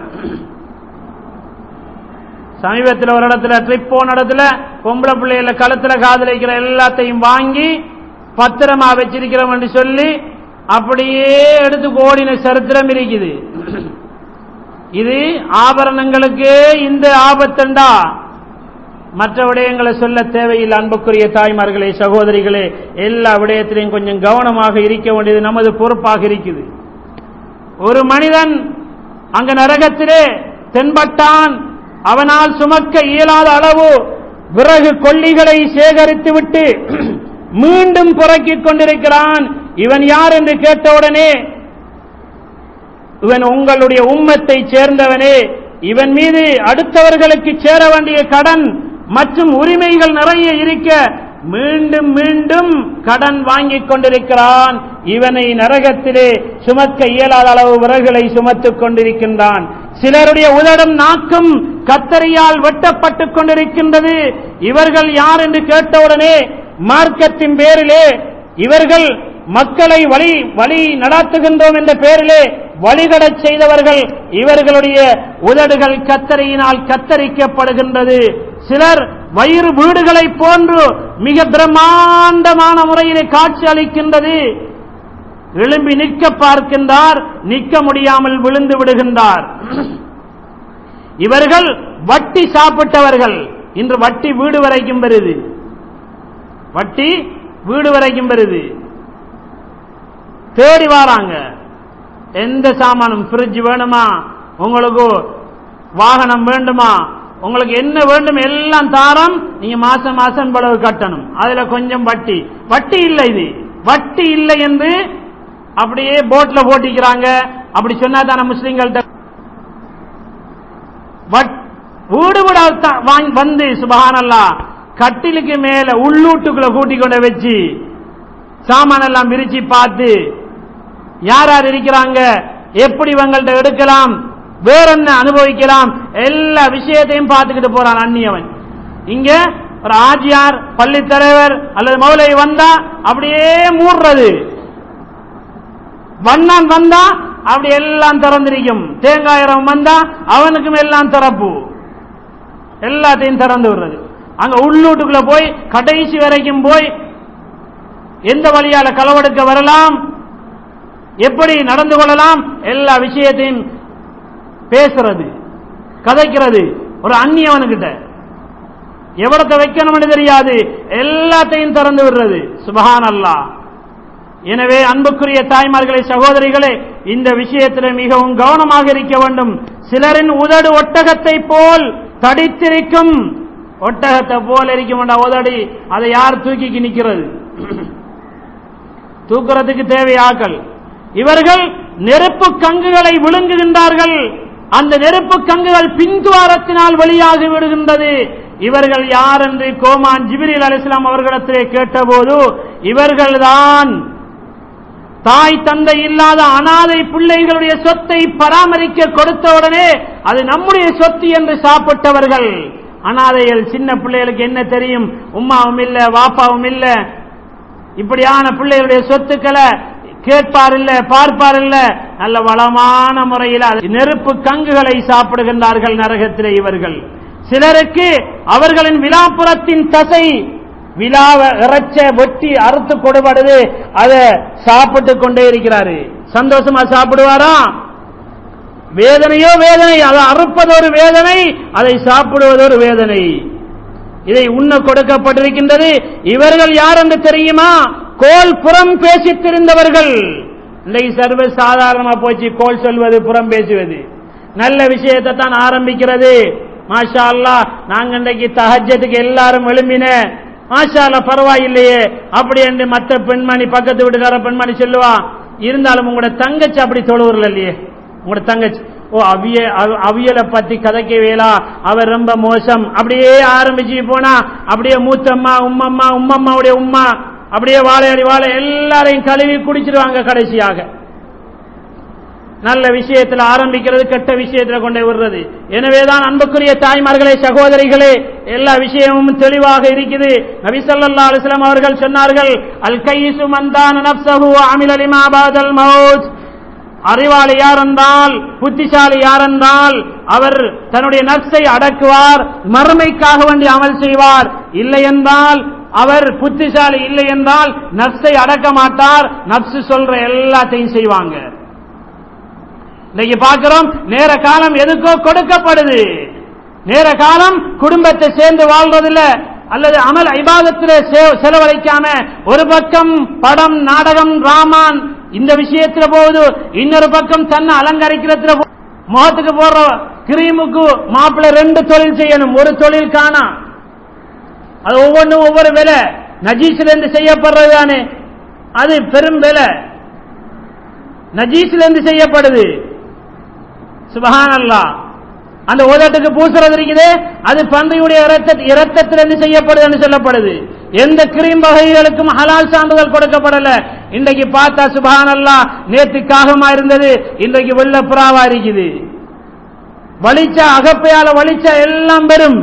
S1: சமீபத்தில் ஒரு இடத்துல ட்ரிப் போன இடத்துல பொம்பளை பிள்ளைகள கழுத்துல காதலிக்கிற எல்லாத்தையும் வாங்கி பத்திரமா வச்சிருக்கிறோம் என்று சொல்லி அப்படியே எடுத்து ஓடின சரித்திரம் இருக்குது இது ஆபரணங்களுக்கே இந்த ஆபத்தண்டா மற்ற விடயங்களை சொல்ல தேவையில்லை அன்புக்குரிய தாய்மார்களே சகோதரிகளே எல்லா விடயத்திலையும் கொஞ்சம் கவனமாக இருக்க வேண்டியது நமது பொறுப்பாக இருக்குது ஒரு மனிதன் அங்க நரகத்திலே தென்பட்டான் அவனால் சுமக்க இயலாத அளவு விறகு கொல்லிகளை சேகரித்து விட்டு மீண்டும் புறக்கிக் கொண்டிருக்கிறான் இவன் யார் என்று கேட்டவுடனே இவன் உங்களுடைய உம்மத்தை சேர்ந்தவனே இவன் மீது அடுத்தவர்களுக்கு சேர வேண்டிய கடன் மற்றும் உரிமைகள் நிறைய இருக்க மீண்டும் மீண்டும் கடன் வாங்கிக் கொண்டிருக்கிறான் இவனை நரகத்திலே சுமக்க இயலாத அளவு விறகுகளை சுமத்துக் கொண்டிருக்கின்றான் சிலருடைய உதடும் நாக்கும் கத்தரியால் வெட்டப்பட்டுக் கொண்டிருக்கின்றது இவர்கள் யார் என்று கேட்டவுடனே மார்க்கத்தின் பேரிலே இவர்கள் மக்களை வழி வழி நடாத்துகின்றோம் என்ற பெயரிலே வழிகடச் செய்தவர்கள் இவர்களுடைய உதடுகள் கத்தரியினால் கத்தரிக்கப்படுகின்றது சிலர் வயிறு வீடுகளை போன்று மிக பிரம்மாண்டமான முறையிலே காட்சி அளிக்கின்றது எழும்பி நிற்க பார்க்கின்றார் நிற்க முடியாமல் விழுந்து விடுகின்றார் இவர்கள் வட்டி சாப்பிட்டவர்கள் இன்று வட்டி வீடு வரைக்கும் வருது வட்டி வீடு வரைக்கும் வருது தேடி வாராங்க எந்த சாமானும் ஃப்ரிட்ஜ் வேணுமா உங்களுக்கு வாகனம் வேண்டுமா உங்களுக்கு என்ன வேண்டும் எல்லாம் தாரம் நீங்க மாசம் மாசம் இவ்வளவு கட்டணும் அதுல கொஞ்சம் வட்டி வட்டி இல்லை இது வட்டி இல்லை என்று அப்படியே போட்ல போட்டிக்கிறாங்க அப்படி சொன்னா தானே முஸ்லிம்கள்ட்ட வீடு வீடா த- வாங்கி- வந்து சுபஹானல்லா கட்டிலுக்கு மேல உள்ளூட்டுக்குள்ள கூட்டி கொண்டு வச்சு சாமான் எல்லாம் விரிச்சு பார்த்து யார் யார் இருக்கிறாங்க எப்படி இவங்கள்ட்ட எடுக்கலாம் வேற என்ன அனுபவிக்கலாம் எல்லா விஷயத்தையும் பார்த்துக்கிட்டு போறான் அந்நியவன் இங்க ஒரு ஆஜியார் பள்ளி தலைவர் அல்லது மௌலை வந்தா அப்படியே மூடுறது வண்ணான் வந்தா அப்படி எல்லாம் திறந்திருக்கும் தேங்காயிரம் வந்தா அவனுக்கும் எல்லாம் திறப்பு எல்லாத்தையும் திறந்து விடுறது அங்க உள்ளூட்டுக்குள்ள போய் கடைசி வரைக்கும் போய் எந்த வழியால களவெடுக்க வரலாம் எப்படி நடந்து கொள்ளலாம் எல்லா விஷயத்தையும் பேசுறது கதைக்கிறது ஒரு அந்நியவனுக்கிட்ட எவ்வளத்தை வைக்கணும்னு தெரியாது எல்லாத்தையும் திறந்து விடுறது சுபஹான் அல்லாஹ் எனவே அன்புக்குரிய தாய்மார்களே சகோதரிகளே இந்த விஷயத்தில் மிகவும் கவனமாக இருக்க வேண்டும் சிலரின் உதடு ஒட்டகத்தை போல் தடித்திருக்கும் ஒட்டகத்தை போல் இருக்கும் உதடி அதை யார் தூக்கி நிற்கிறது தூக்குறதுக்கு தேவை ஆக்கள் இவர்கள் நெருப்பு கங்குகளை விழுங்குகின்றார்கள் அந்த நெருப்பு கங்குகள் பின்துவாரத்தினால் வெளியாகி விடுகின்றது இவர்கள் யார் என்று கோமான் ஜிபிரில் அலிஸ்லாம் அவர்களிடத்திலே கேட்டபோது இவர்கள்தான் தாய் தந்தை இல்லாத அனாதை பிள்ளைகளுடைய சொத்தை பராமரிக்க கொடுத்தவுடனே அது நம்முடைய சொத்து என்று சாப்பிட்டவர்கள் அனாதைகள் சின்ன பிள்ளைகளுக்கு என்ன தெரியும் உம்மாவும் இல்ல வாப்பாவும் இல்ல இப்படியான பிள்ளைகளுடைய சொத்துக்களை கேட்பார் இல்ல பார்ப்பார் இல்ல நல்ல வளமான முறையில் அது நெருப்பு கங்குகளை சாப்பிடுகின்றார்கள் நரகத்திலே இவர்கள் சிலருக்கு அவர்களின் விழாப்புறத்தின் தசை விழாவ இறைச்ச வெட்டி அறுத்து கொடுபடுது அதை சாப்பிட்டு கொண்டே இருக்கிறாரு சந்தோஷமா சாப்பிடுவாரா வேதனையோ வேதனை அதை அறுப்பது ஒரு வேதனை அதை சாப்பிடுவது ஒரு வேதனை இதை உண்ண கொடுக்கப்பட்டிருக்கின்றது இவர்கள் யார் என்று தெரியுமா கோல் புறம் பேசித் தெரிந்தவர்கள் இன்றைக்கு சர்வ சாதாரணமா போச்சு கோல் சொல்வது புறம் பேசுவது நல்ல விஷயத்தை தான் ஆரம்பிக்கிறது மாஷா அல்லா நாங்க இன்றைக்கு தஹஜத்துக்கு எல்லாரும் எழும்பின மாஷா அல்லா பரவாயில்லையே அப்படி என்று மற்ற பெண்மணி பக்கத்து வீட்டுக்கார பெண்மணி சொல்லுவா இருந்தாலும் உங்களோட தங்கச்சி அப்படி தொழுவுறல இல்லையே உங்களோட தங்கச்சி ஓ அவிய அவ- அவியலை பத்தி கதைக்க வேலா அவர் ரொம்ப மோசம் அப்படியே ஆரம்பிச்சு போனா அப்படியே மூத்தம்மா உம்மம்மா உம்மம்மாவுடைய உம்மா அப்படியே வாழையடி வாழை எல்லாரையும் கழுவி குடிச்சிருவாங்க கடைசியாக நல்ல விஷயத்தில் ஆரம்பிக்கிறது கெட்ட விஷயத்தில் கொண்டே விடுறது எனவேதான் அன்புக்குரிய தாய்மார்களே சகோதரிகளே எல்லா விஷயமும் தெளிவாக இருக்குது நபி ஸல்லல்லாஹு அலைஹி வஸல்லம் அவர்கள் சொன்னார்கள் அல் கைசு மந்தான நப்சஹு அமில லிமா பாதல் மௌத் அறிவாளி யாரென்றால் புத்திசாலி யாரென்றால் அவர் தன்னுடைய நப்சை அடக்குவார் மறுமைக்காக வேண்டி அமல் செய்வார் இல்லை என்றால் அவர் புத்திசாலி இல்லை என்றால் நப்சை அடக்க மாட்டார் நப்சு சொல்ற எல்லாத்தையும் செய்வாங்க இன்னைக்கு பார்க்கிறோம் நேர காலம் எதுக்கோ கொடுக்கப்படுது நேர காலம் குடும்பத்தை சேர்ந்து வாழ்றதில்ல அல்லது அமல் ஐபாதத்தில் செலவழிக்காம ஒரு பக்கம் படம் நாடகம் ராமான் இந்த விஷயத்துல போகுது இன்னொரு பக்கம் தன்னை அலங்கரிக்கிறதுல போ- முகத்துக்கு போடுற கிரீமுக்கு மாப்பிள்ளை ரெண்டு தொழில் செய்யணும் ஒரு தொழில் காணா அது ஒவ்வொன்றும் ஒவ்வொரு விலை நஜீஸ்ல இருந்து செய்யப்படுறது தானே அது பெரும் விலை நஜீஸ்ல இருந்து செய்யப்படுது சுபஹானல்லா அந்த உதட்டுக்கு பூசுறது இருக்குது அது பன்றியுடைய இரத்த இரத்தத்திலிருந்து செய்யப்படுதுன்னு சொல்லப்படுது எந்த கிரீம் வகைகளுக்கும் ஹலால் சான்றிதழ் கொடுக்கப்படல இன்றைக்கு பார்த்தா சுபஹானல்லா நேத்து காகமா இருந்தது இன்றைக்கு வெள்ள புறாவா இருக்குது வலிச்சா அகப்பையால வலிச்சா எல்லாம் பெறும்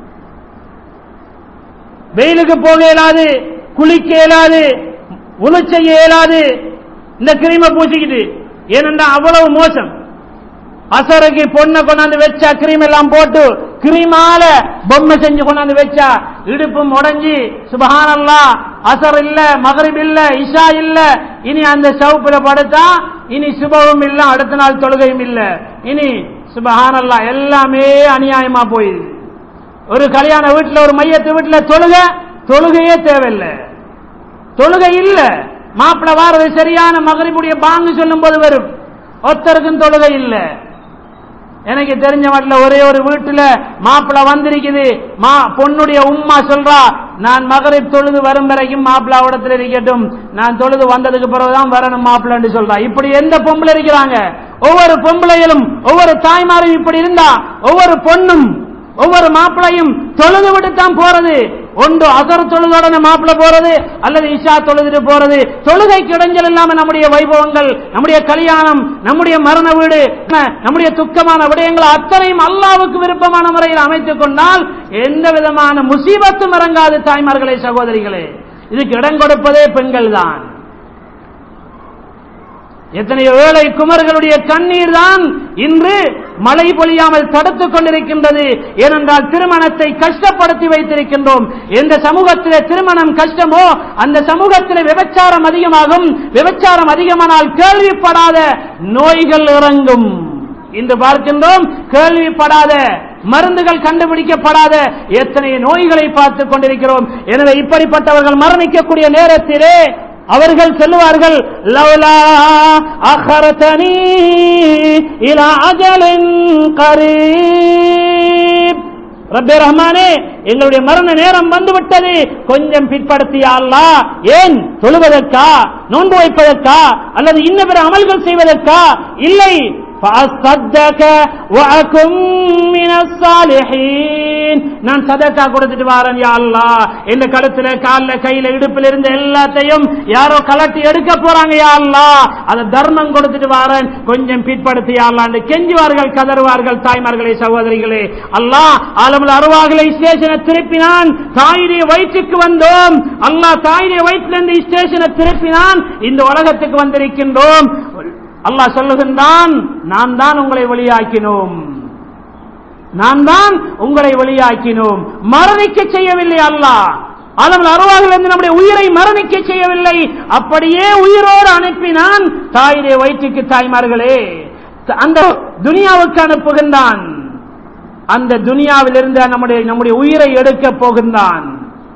S1: வெயிலுக்கு போக இயலாது குளிக்க இயலாது உழு செய்ய இயலாது இந்த கிரீமை பூசிக்கிட்டு ஏனென்றா அவ்வளவு மோசம் அசருக்கு பொண்ணை கொண்டாந்து வச்சா கிரீம் எல்லாம் போட்டு கிரீமால பொம்மை செஞ்சு கொண்டாந்து வச்சா இடுப்பும் உடைஞ்சி சுபஹானல்லா அசர் இல்ல மகரிப் இல்ல இஷா இல்ல இனி அந்த சவுப்புல படுத்தா இனி சுபவும் இல்ல அடுத்த நாள் தொழுகையும் இல்ல இனி சுபஹானல்லா எல்லாமே அநியாயமா போயிடுது ஒரு கல்யாண வீட்டுல ஒரு மையத்து வீட்டுல தொழுக தொழுகையே தேவையில்லை தொழுகை இல்ல மாப்பிள்ளை வாரது சரியான மகரிபுடைய பாங்கு சொல்லும் போது வரும் ஒருத்தருக்கும் தொழுகை இல்ல எனக்கு தெரிஞ்ச மட்டும் ஒரே ஒரு வீட்டுல மாப்பிள்ளை வந்திருக்குது மா பொண்ணுடைய உம்மா சொல்றா நான் மகரிப் தொழுது வரும் வரைக்கும் மாப்பிள்ளை அவடத்தில் இருக்கட்டும் நான் தொழுது வந்ததுக்கு பிறகுதான் வரணும் மாப்பிள்ளைன்னு சொல்றா இப்படி எந்த பொம்பளை இருக்கிறாங்க ஒவ்வொரு பொம்பளைகளும் ஒவ்வொரு தாய்மாரும் இப்படி இருந்தா ஒவ்வொரு பொண்ணும் ஒவ்வொரு மாப்பிளையும் தொழுது விட்டு தான் போறது ஒன்று அசர் தொழுதோடனே மாப்பிள்ளை போறது அல்லது இஷா தொழுதுட்டு போறது தொழுகைக்கு இடைஞ்சல் இல்லாம நம்முடைய வைபவங்கள் நம்முடைய கல்யாணம் நம்முடைய மரண வீடு நம்முடைய துக்கமான விடயங்கள் அத்தனையும் அல்லாவுக்கு விருப்பமான முறையில் அமைத்துக் கொண்டால் எந்த விதமான முசீபத்தும் இறங்காது தாய்மார்களே சகோதரிகளே இதுக்கு இடம் கொடுப்பதே பெண்கள் தான் எத்தனையோ ஏழை குமர்களுடைய கண்ணீர் தான் இன்று மழை பொழியாமல் தடுத்துக் கொண்டிருக்கின்றது ஏனென்றால் திருமணத்தை கஷ்டப்படுத்தி வைத்திருக்கின்றோம் எந்த சமூகத்திலே திருமணம் கஷ்டமோ அந்த சமூகத்திலே விபச்சாரம் அதிகமாகும் விபச்சாரம் அதிகமானால் கேள்விப்படாத நோய்கள் இறங்கும் இன்று பார்க்கின்றோம் கேள்விப்படாத மருந்துகள் கண்டுபிடிக்கப்படாத எத்தனை நோய்களை பார்த்துக் கொண்டிருக்கிறோம் எனவே இப்படிப்பட்டவர்கள் மரணிக்கக்கூடிய நேரத்திலே அவர்கள் சொல்லுவார்கள் லவ்லா அஹரதனி இலா அஜலின் கரீப் ரப்பே ரஹ்மானே எங்களுடைய மரண நேரம் வந்துவிட்டது கொஞ்சம் பிற்படுத்தியா அல்லா ஏன் தொழுவதற்கா நோன்பு வைப்பதற்கா அல்லது இன்ன பிற அமல்கள் செய்வதற்கா இல்லை فأصدق وأكن من الصالحين நான் சதக்கா கொடுத்துட்டு வாரேன் யா அல்லாஹ் இந்த கழுத்துல கால்ல கையில இடுப்புல இருந்த எல்லாத்தையும் யாரோ கலட்டி எடுக்க போறாங்க யா அல்லாஹ் அத தர்மம் கொடுத்துட்டு வாரேன் கொஞ்சம் பிற்படுத்தி யா அல்லாஹ் கெஞ்சுவார்கள் கதறுவார்கள் தாய்மார்களே சகோதரிகளே அல்லாஹ் ஆலமுல் அருவாகளை ஸ்டேஷனை திருப்பினான் தாயுடைய வயிற்றுக்கு வந்தோம் அல்லாஹ் தாயுடைய வயிற்றிலிருந்து ஸ்டேஷனை திருப்பினான் இந்த உலகத்துக்கு வந்திருக்கின்றோம் அல்லாஹ் சொல்லுகின்றான் நான் தான் உங்களை வெளியாக்கினோம் நான் தான் உங்களை வெளியாக்கினோம் மரணிக்க செய்யவில்லை அல்லாஹ் அளவில் அருவாகிலிருந்து நம்முடைய உயிரை மரணிக்க செய்யவில்லை அப்படியே உயிரோடு அனுப்பினான் தாயுடைய வயிற்றுக்கு தாய்மார்களே அந்த துனியாவுக்கு அனுப்புகின்றான் அந்த துனியாவில் இருந்த நம்முடைய நம்முடைய உயிரை எடுக்க போகின்றான்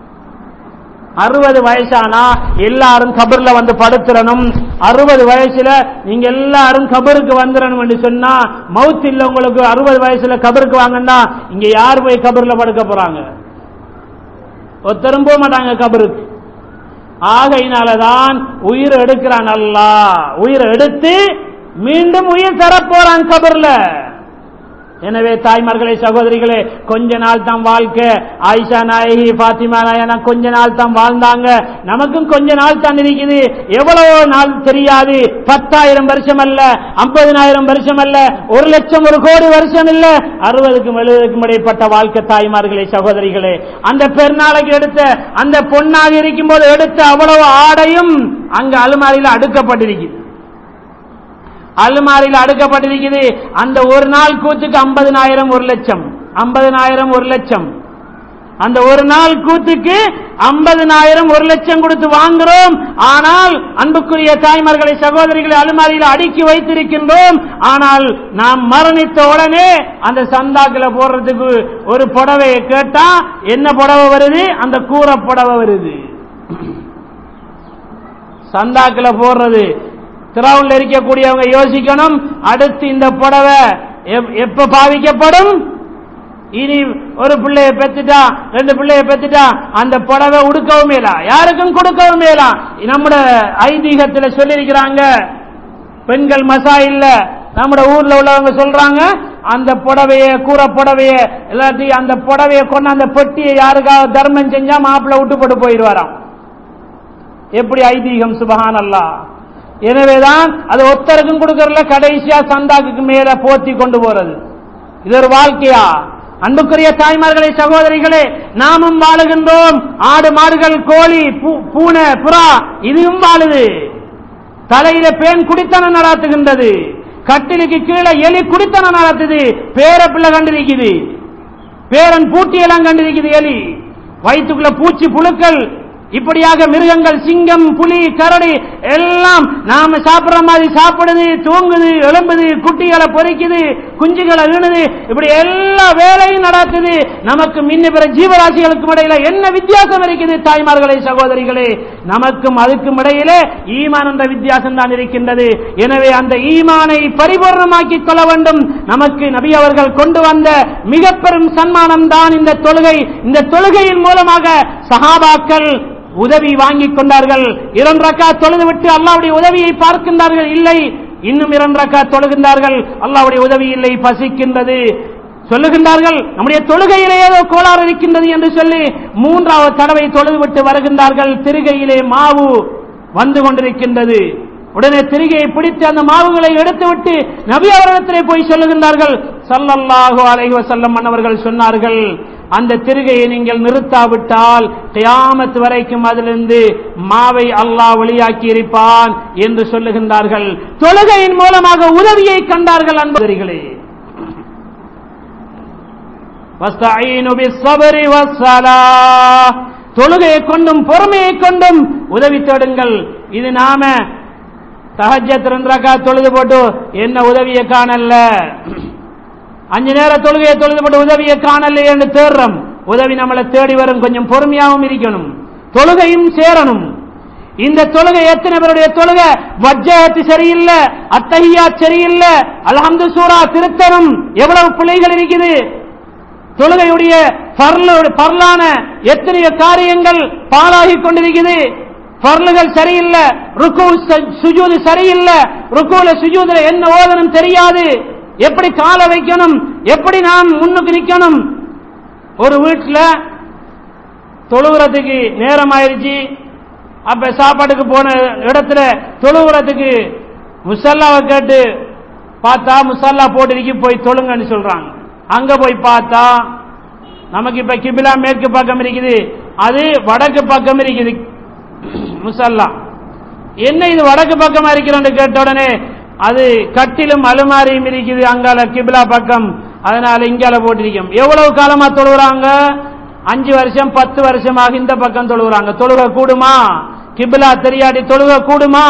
S1: அறுபது வயசானா எல்லாரும் கபர்ல வந்து படுத்துறணும் அறுபது வயசுல நீங்க எல்லாரும் கபருக்கு வந்துடணும் என்று சொன்னா மவுத் இல்ல உங்களுக்கு அறுபது வயசுல கபருக்கு வாங்கன்னா இங்க யார் போய் கபர்ல படுக்க போறாங்க ஒருத்தரும் போக மாட்டாங்க கபருக்கு ஆகையினாலதான் உயிர் எடுக்கிறான் அல்லா உயிர் எடுத்து மீண்டும் உயிர் தரப்போறான் கபர்ல எனவே தாய்மார்களே சகோதரிகளே கொஞ்ச நாள் தான் வாழ்க்கை ஆயிஷா நாயகி பாத்திமா நாயனா கொஞ்ச நாள் தான் வாழ்ந்தாங்க நமக்கும் கொஞ்ச நாள் தான் இருக்குது எவ்வளவோ நாள் தெரியாது பத்தாயிரம் வருஷம் அல்ல ஐம்பதினாயிரம் வருஷம் அல்ல ஒரு லட்சம் ஒரு கோடி வருஷம் இல்ல அறுபதுக்கும் எழுபதுக்கும் இடைப்பட்ட வாழ்க்கை தாய்மார்களே சகோதரிகளே அந்த பெருநாளைக்கு எடுத்த அந்த பொன்னாக இருக்கும் போது எடுத்த அவ்வளவு ஆடையும் அங்க அலுமாரியில் அடுக்கப்பட்டிருக்குது அலுமாரியில் அடுக்கப்பட்டிருக்குது அந்த ஒரு நாள் கூத்துக்கு ஐம்பதினாயிரம் ஒரு லட்சம் ஐம்பதினாயிரம் ஒரு லட்சம் அந்த ஒரு நாள் கூத்துக்கு ஐம்பதினாயிரம் ஒரு லட்சம் கொடுத்து வாங்குறோம் ஆனால் அன்புக்குரிய தாய்மார்களை சகோதரிகளை அலுமாரியில் அடுக்கி வைத்திருக்கின்றோம் ஆனால் நாம் மரணித்த உடனே அந்த சந்தாக்கில போடுறதுக்கு ஒரு புடவையை கேட்டா என்ன புடவை வருது அந்த கூரை புடவை வருது சந்தாக்கில போடுறது திராவுல இருக்கக்கூடியவங்க யோசிக்கணும் அடுத்து இந்த புடவை எப்ப பாவிக்கப்படும் இனி ஒரு பிள்ளைய பெத்துட்டா ரெண்டு பிள்ளைய பெத்துட்டா அந்த புடவை உடுக்கவும் மேலா யாருக்கும் கொடுக்கவும் மேலா நம்முடைய ஐதீகத்தில் சொல்லியிருக்கிறாங்க பெண்கள் மசா இல்ல நம்ம ஊர்ல உள்ளவங்க சொல்றாங்க அந்த புடவைய கூற புடவைய இல்லாட்டி அந்த புடவைய கொண்டு அந்த பெட்டியை யாருக்காவது தர்மம் செஞ்சா மாப்பிள்ள விட்டு போட்டு போயிடுவாராம் எப்படி ஐதீகம் சுபஹான் அல்லா எனவேதான் அது ஒத்தருக்கும் கொடுக்கறதுல கடைசியா சந்தாக்கு மேல போத்தி கொண்டு போறது இது ஒரு வாழ்க்கையா அன்புக்குரிய தாய்மார்களே சகோதரிகளே நாமும் வாழுகின்றோம் ஆடு மாடுகள் கோழி பூனை புறா இதுவும் வாழுது தலையில பேன் குடித்தனம் நடாத்துகின்றது கட்டிலுக்கு கீழே எலி குடித்தனம் நடத்துது பேர பிள்ளை கண்டிருக்குது பேரன் பூட்டியெல்லாம் கண்டிருக்குது எலி வயிற்றுக்குள்ள பூச்சி புழுக்கள் இப்படியாக மிருகங்கள் சிங்கம் புலி கரடி எல்லாம் நாம சாப்பிடுற மாதிரி சாப்பிடுது தூங்குது எழும்புது குட்டிகளை பொறிக்குது குஞ்சுகளை வீணுது இப்படி எல்லா வேலையும் நடத்துது நமக்கு மின்ன பிற ஜீவராசிகளுக்கும் இடையில என்ன வித்தியாசம் இருக்குது தாய்மார்களே சகோதரிகளே நமக்கும் அதுக்கும் இடையிலே ஈமான் என்ற வித்தியாசம் தான் இருக்கின்றது எனவே அந்த ஈமானை பரிபூர்ணமாக்கிக் கொள்ள வேண்டும் நமக்கு நபி அவர்கள் கொண்டு வந்த மிக பெரும் சன்மானம் தான் இந்த தொழுகை இந்த தொழுகையின் மூலமாக சஹாபாக்கள் உதவி வாங்கிக் கொண்டார்கள் இரண்டு ரக்கா தொழுது விட்டு அல்லாவுடைய உதவியை பார்க்கின்றார்கள் இல்லை இன்னும் இரண்டு ரக்கா தொழுகின்றார்கள் அல்லாவுடைய உதவி இல்லை பசிக்கின்றது சொல்லுகின்றார்கள் நம்முடைய தொழுகையிலே ஏதோ கோளாறு இருக்கின்றது என்று சொல்லி மூன்றாவது தடவை தொழுது விட்டு வருகின்றார்கள் திருகையிலே மாவு வந்து கொண்டிருக்கின்றது உடனே திரிகையை பிடித்து அந்த மாவுகளை எடுத்துவிட்டு நபி அவரிடத்திலே போய் சொல்லுகின்றார்கள் சல்லல்லாஹு அலைஹி வஸல்லம் மன்னவர்கள் சொன்னார்கள் அந்த திருகையை நீங்கள் நிறுத்தாவிட்டால் கியாமத் வரைக்கும் அதிலிருந்து மாவை அல்லாஹ் வெளியாக்கி இருப்பான் என்று சொல்லுகின்றார்கள் தொழுகையின் மூலமாக உதவியை கண்டார்கள் அன்பர்களே வஸ்தஈனு பிஸ்ஸப்ரி வஸ்ஸலாஹ் தொழுகையை கொண்டும் பொறுமையை கொண்டும் உதவி தேடுங்கள் இது நாம தஹஜத் ரெண்டு ரக்கா தொழுது போட்டு என்ன உதவியை காணல அஞ்சு நேர தொழுகையை தொழுது போட்டு உதவியை காணல என்று தேடுறோம் உதவி நம்மளை தேடி வரும் கொஞ்சம் பொறுமையாகவும் இருக்கணும் தொழுகையும் சேரணும் இந்த தொழுகை எத்தனை பேருடைய தொழுகை வஜ்ஜகத்து சரியில்லை அத்தஹியா சரியில்லை அல்ஹம்து சூரா திருத்தரம் எவ்வளவு பிள்ளைகள் இருக்குது தொழுகையுடைய பரலான எத்தனையோ காரியங்கள் பாழாகி கொண்டிருக்குது பரலுகள் சரியில்லை ருக்கு சுஜூது சரியில்லை ருக்குல சுஜூதுல என்ன ஓதனம் தெரியாது எப்படி கால வைக்கணும் எப்படி நாம் முன்னுக்கு நிக்கணும் ஒரு வீட்டில் தொழுகிறதுக்கு நேரம் ஆயிருச்சு அப்ப சாப்பாட்டுக்கு போன இடத்துல தொழுகிறதுக்கு முசல்லாவை கேட்டு பார்த்தா முசல்லா போட்டிருக்கு போய் தொழுங்கன்னு சொல்றாங்க அங்க போய் பார்த்தா நமக்கு இப்ப கிபிலா மேற்கு பக்கம் இருக்குது அது வடக்கு பக்கம் இருக்குது முசல்லா என்ன இது வடக்கு பக்கமா இருக்கிறோன்னு கேட்ட உடனே அது கட்டிலும் அலுமாரியும் இருக்குது அங்கால கிபிலா பக்கம் அதனால இங்கால போட்டிருக்கோம் எவ்வளவு காலமா தொழுகிறாங்க அஞ்சு வருஷம் பத்து வருஷமாக இந்த பக்கம் தொழுகிறாங்க தொழுக கூடுமா கிபிலா தெரியாடி தொழுக கூடுமா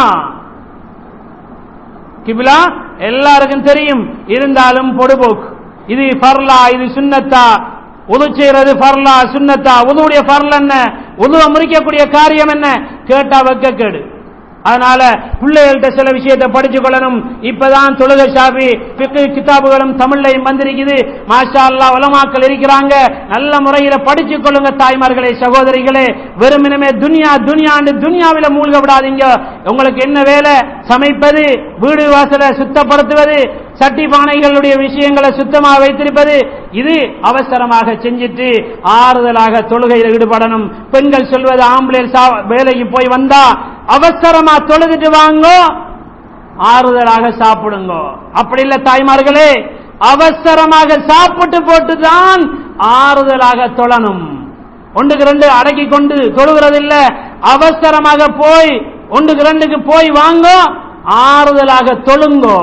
S1: கிபிலா எல்லாருக்கும் தெரியும் இருந்தாலும் பொடுபோக்கு இது ஃபர்லா இது சுன்னத்தா உது செய்யறது ஃபர்லா சுன்னத்தா உதுவுடைய ஃபர்ல் என்ன உதுவை முறிக்கக்கூடிய காரியம் என்ன கேட்டா வைக்க கேடு அதனால பிள்ளைகள்கிட்ட சில விஷயத்தை படிச்சு கொள்ளணும் இப்பதான் தொழுகை ஷாபி பிக்கு கிதாபுகளும் தமிழ்லையும் வந்திருக்குது மாஷா அல்லா உலமாக்கள் இருக்கிறாங்க நல்ல முறையில படிச்சு கொள்ளுங்க தாய்மார்களே சகோதரிகளே வெறுமினமே துனியா துனியாண்டு துனியாவில மூழ்க விடாதீங்க உங்களுக்கு என்ன வேலை சமைப்பது வீடு வாசலை சுத்தப்படுத்துவது சட்டி பானைகளுடைய விஷயங்களை சுத்தமாக வைத்திருப்பது இது அவசரமாக செஞ்சிட்டு ஆறுதலாக தொழுகையில் ஈடுபடணும் பெண்கள் சொல்வது ஆம்புலன்ஸ் வேலைக்கு போய் வந்தா அவசரமா தொழுதுட்டு வாங்கோ ஆறுதலாக சாப்பிடுங்க அப்படி இல்ல தாய்மார்களே அவசரமாக சாப்பிட்டு போட்டுதான் ஆறுதலாக தொழணும் ஒன்றுக்கு ரெண்டு அடக்கி கொண்டு தொழுகிறது இல்ல அவசரமாக போய் ஒன்றுக்கு ரெண்டுக்கு போய் வாங்கோ ஆறுதலாக தொழுங்கோ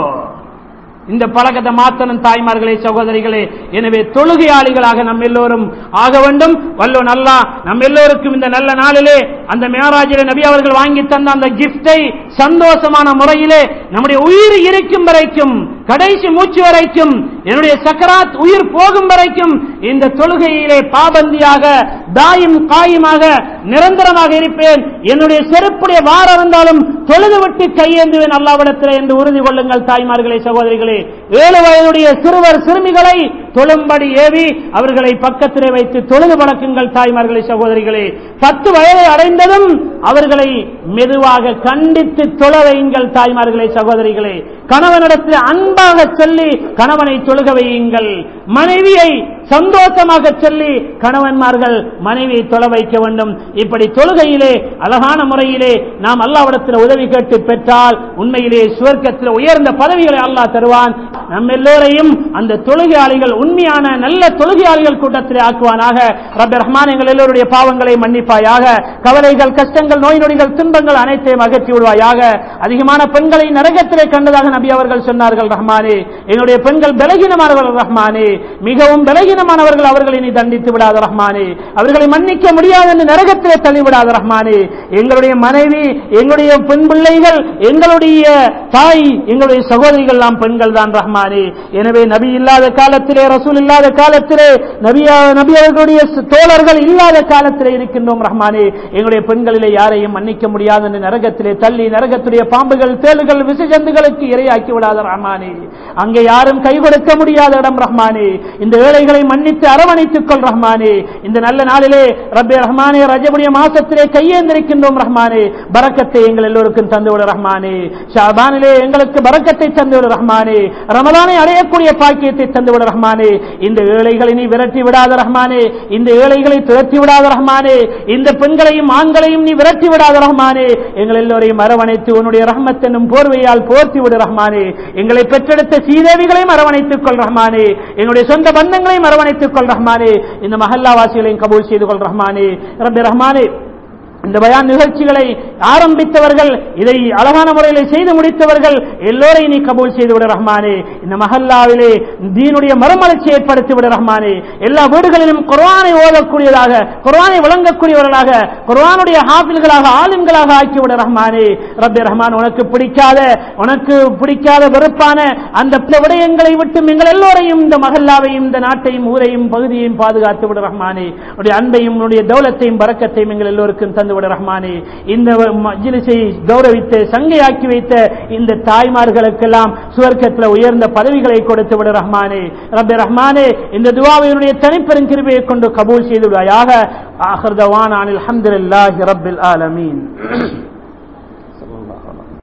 S1: இந்த பழக்கத்தை மாத்தணும் தாய்மார்களே சகோதரிகளே எனவே தொழுகையாளிகளாக நம் எல்லோரும் ஆக வேண்டும் வல்லோ நல்லா நம் எல்லோருக்கும் இந்த நல்ல நாளிலே அந்த மேராஜில நபி அவர்கள் வாங்கி தந்த அந்த கிஃப்டை சந்தோஷமான முறையிலே நம்முடைய உயிர் இருக்கும் வரைக்கும் கடைசி மூச்சு வரைக்கும் என்னுடைய சக்கராத் உயிர் போகும் வரைக்கும் இந்த தொழுகையிலே பாபந்தியாக தாயும் காயுமாக நிரந்தரமாக இருப்பேன் என்னுடைய செருப்புடைய வார இருந்தாலும் தொழுது விட்டு கையேந்துவேன் அல்லாவிடத்தில் என்று உறுதி கொள்ளுங்கள் தாய்மார்களே சகோதரிகளே ஏழு வயதுடைய சிறுவர் சிறுமிகளை தொழும்படி ஏவி அவர்களை பக்கத்திலே வைத்து தொழுது வழக்குங்கள் தாய்மார்களே சகோதரிகளே பத்து வயதை அடைந்ததும் அவர்களை மெதுவாக கண்டித்து தொழ வையுங்கள் தாய்மார்களே சகோதரிகளே கணவனிடத்தில் அன்பாக சொல்லி கணவனை தொழுக வையுங்கள் மனைவியை சந்தோஷமாக சொல்லி கணவன்மார்கள் மனைவியை தொலை வைக்க வேண்டும் இப்படி தொழுகையிலே அழகான முறையிலே நாம் அல்லாவிடத்தில் உதவி கேட்டு பெற்றால் உண்மையிலே சுவர்க்கத்தில் உயர்ந்த பதவிகளை அல்லாஹ் தருவான் நம் எல்லோரையும் அந்த தொழுகையாளிகள் உண்மையான நல்ல தொழுகையாளிகள் கூட்டத்திலே ஆக்குவானாக ரப்ப ரஹ்மான் எங்கள் எல்லோருடைய பாவங்களை மன்னிப்பாயாக கவலைகள் கஷ்டங்கள் நோய் நொடிகள் துன்பங்கள் அனைத்தையும் அகற்றி விடுவாயாக அதிகமான பெண்களை நரகத்திலே கண்டதாக நபி அவர்கள் சொன்னார்கள் ரஹ்மானே என்னுடைய பெண்கள் பலகீனமானவர்கள் ரஹ்மானே மிகவும் பலகீனமானவர்கள் அவர்களை நீ தண்டித்து விடாத ரஹ்மானே அவர்களை மன்னிக்க முடியாது என்று நரகத்திலே தள்ளிவிடாத ரஹ்மானே எங்களுடைய மனைவி எங்களுடைய பெண் பிள்ளைகள் எங்களுடைய தாய் எங்களுடைய சகோதரிகள் நாம் பெண்கள் தான் ரஹ்மானே எனவே நபி இல்லாத காலத்திலே ரசூல் இல்லாத காலத்திலே நபியா நபி அவர்களுடைய தோழர்கள் இல்லாத காலத்திலே இருக்கின்றோம் ரஹ்மானே எங்களுடைய பெண்களிலே யாரையும் மன்னிக்க முடியாது என்று நரகத்திலே தள்ளி நரகத்துடைய பாம்புகள் தேளுகள் விசஜந்துகளுக்கு இரையாக்கி விடாத ரஹ்மானே அங்கே யாரும் கை கொடுக்க முடியாத இடம் ரஹ்மானே இந்த ஏழைகளை எல்லோரையும் மன்னித்து அரவணைத்துக் கொள் ரஹ்மானே இந்த நல்ல நாளிலே ரப்பே ரஹ்மானே ரஜபுடைய மாசத்திலே கையேந்திருக்கின்றோம் ரஹ்மானே பரக்கத்தை எங்கள் எல்லோருக்கும் தந்துவிட ரஹ்மானே ஷாபானிலே எங்களுக்கு பரக்கத்தை தந்துவிட ரஹ்மானே ரமலானை அடையக்கூடிய பாக்கியத்தை தந்துவிட ரஹ்மானே இந்த ஏழைகளை நீ விரட்டி விடாத ரஹ்மானே இந்த ஏழைகளை துரத்தி விடாத ரஹ்மானே இந்த பெண்களையும் ஆண்களையும் நீ விரட்டி விடாத ரஹ்மானே எங்கள் எல்லோரையும் அரவணைத்து உன்னுடைய ரஹ்மத் என்னும் போர்வையால் போர்த்தி விடு ரஹ்மானே எங்களை பெற்றெடுத்த சீதேவிகளையும் அரவணைத்துக் கொள் ரஹ்மானே எங்களுடைய சொந்த பந்தங்களையும் அரவணைத்துக் கொள் ரஹ்மானே இந்த மஹல்லாவாசிகளையும் கபூல் செய்து கொள் ரஹ்மானே ரப்பி ரஹ்மானே இந்த பயான் நிகழ்ச்சிகளை ஆரம்பித்தவர்கள் இதை அழகான முறையில் செய்து முடித்தவர்கள் எல்லோரையும் நீ கபூல் செய்து விட ரஹ்மானே இந்த மஹல்லாவிலே தீனுடைய மறுமலர்ச்சி ஏற்படுத்தி விட ரஹ்மானே எல்லா வீடுகளிலும் குர்ஆனை ஓதக்கூடியதாக குர்ஆனை வழங்கக்கூடியவர்களாக குர்ஆனுடைய ஹாஃபில்களாக ஆளுங்களாக ஆக்கிவிட ரஹ்மானே ரப்பி ரஹ்மான் உனக்கு பிடிக்காத உனக்கு பிடிக்காத வெறுப்பான அந்த விடயங்களை விட்டு எங்கள் எல்லோரையும் இந்த மஹல்லாவையும் இந்த நாட்டையும் ஊரையும் பகுதியையும் பாதுகாத்து விட ரஹ்மானே உன்னுடைய அன்பையும் உன்னுடைய தௌலத்தையும் பறக்கத்தையும் எங்கள் எல்லோருக்கும் தந்து விட ரஹ்மானே இந்த மஜ்லிஸை கௌரவித்து சங்கையாக்கி வைத்த இந்த தாய்மார்களுக்கெல்லாம் சுவர்க்கத்தில் உயர்ந்த பதவிகளை கொடுத்து விட ரஹ்மானே ரப்பி ரஹ்மானே இந்த துவாவினுடைய தனிப்பெரும் கிருபையை கொண்டு கபூல் செய்து விடுவாயாக ஆஹர்தவான் அனில் அல்ஹம்துலில்லாஹி ரப்பில் ஆலமீன்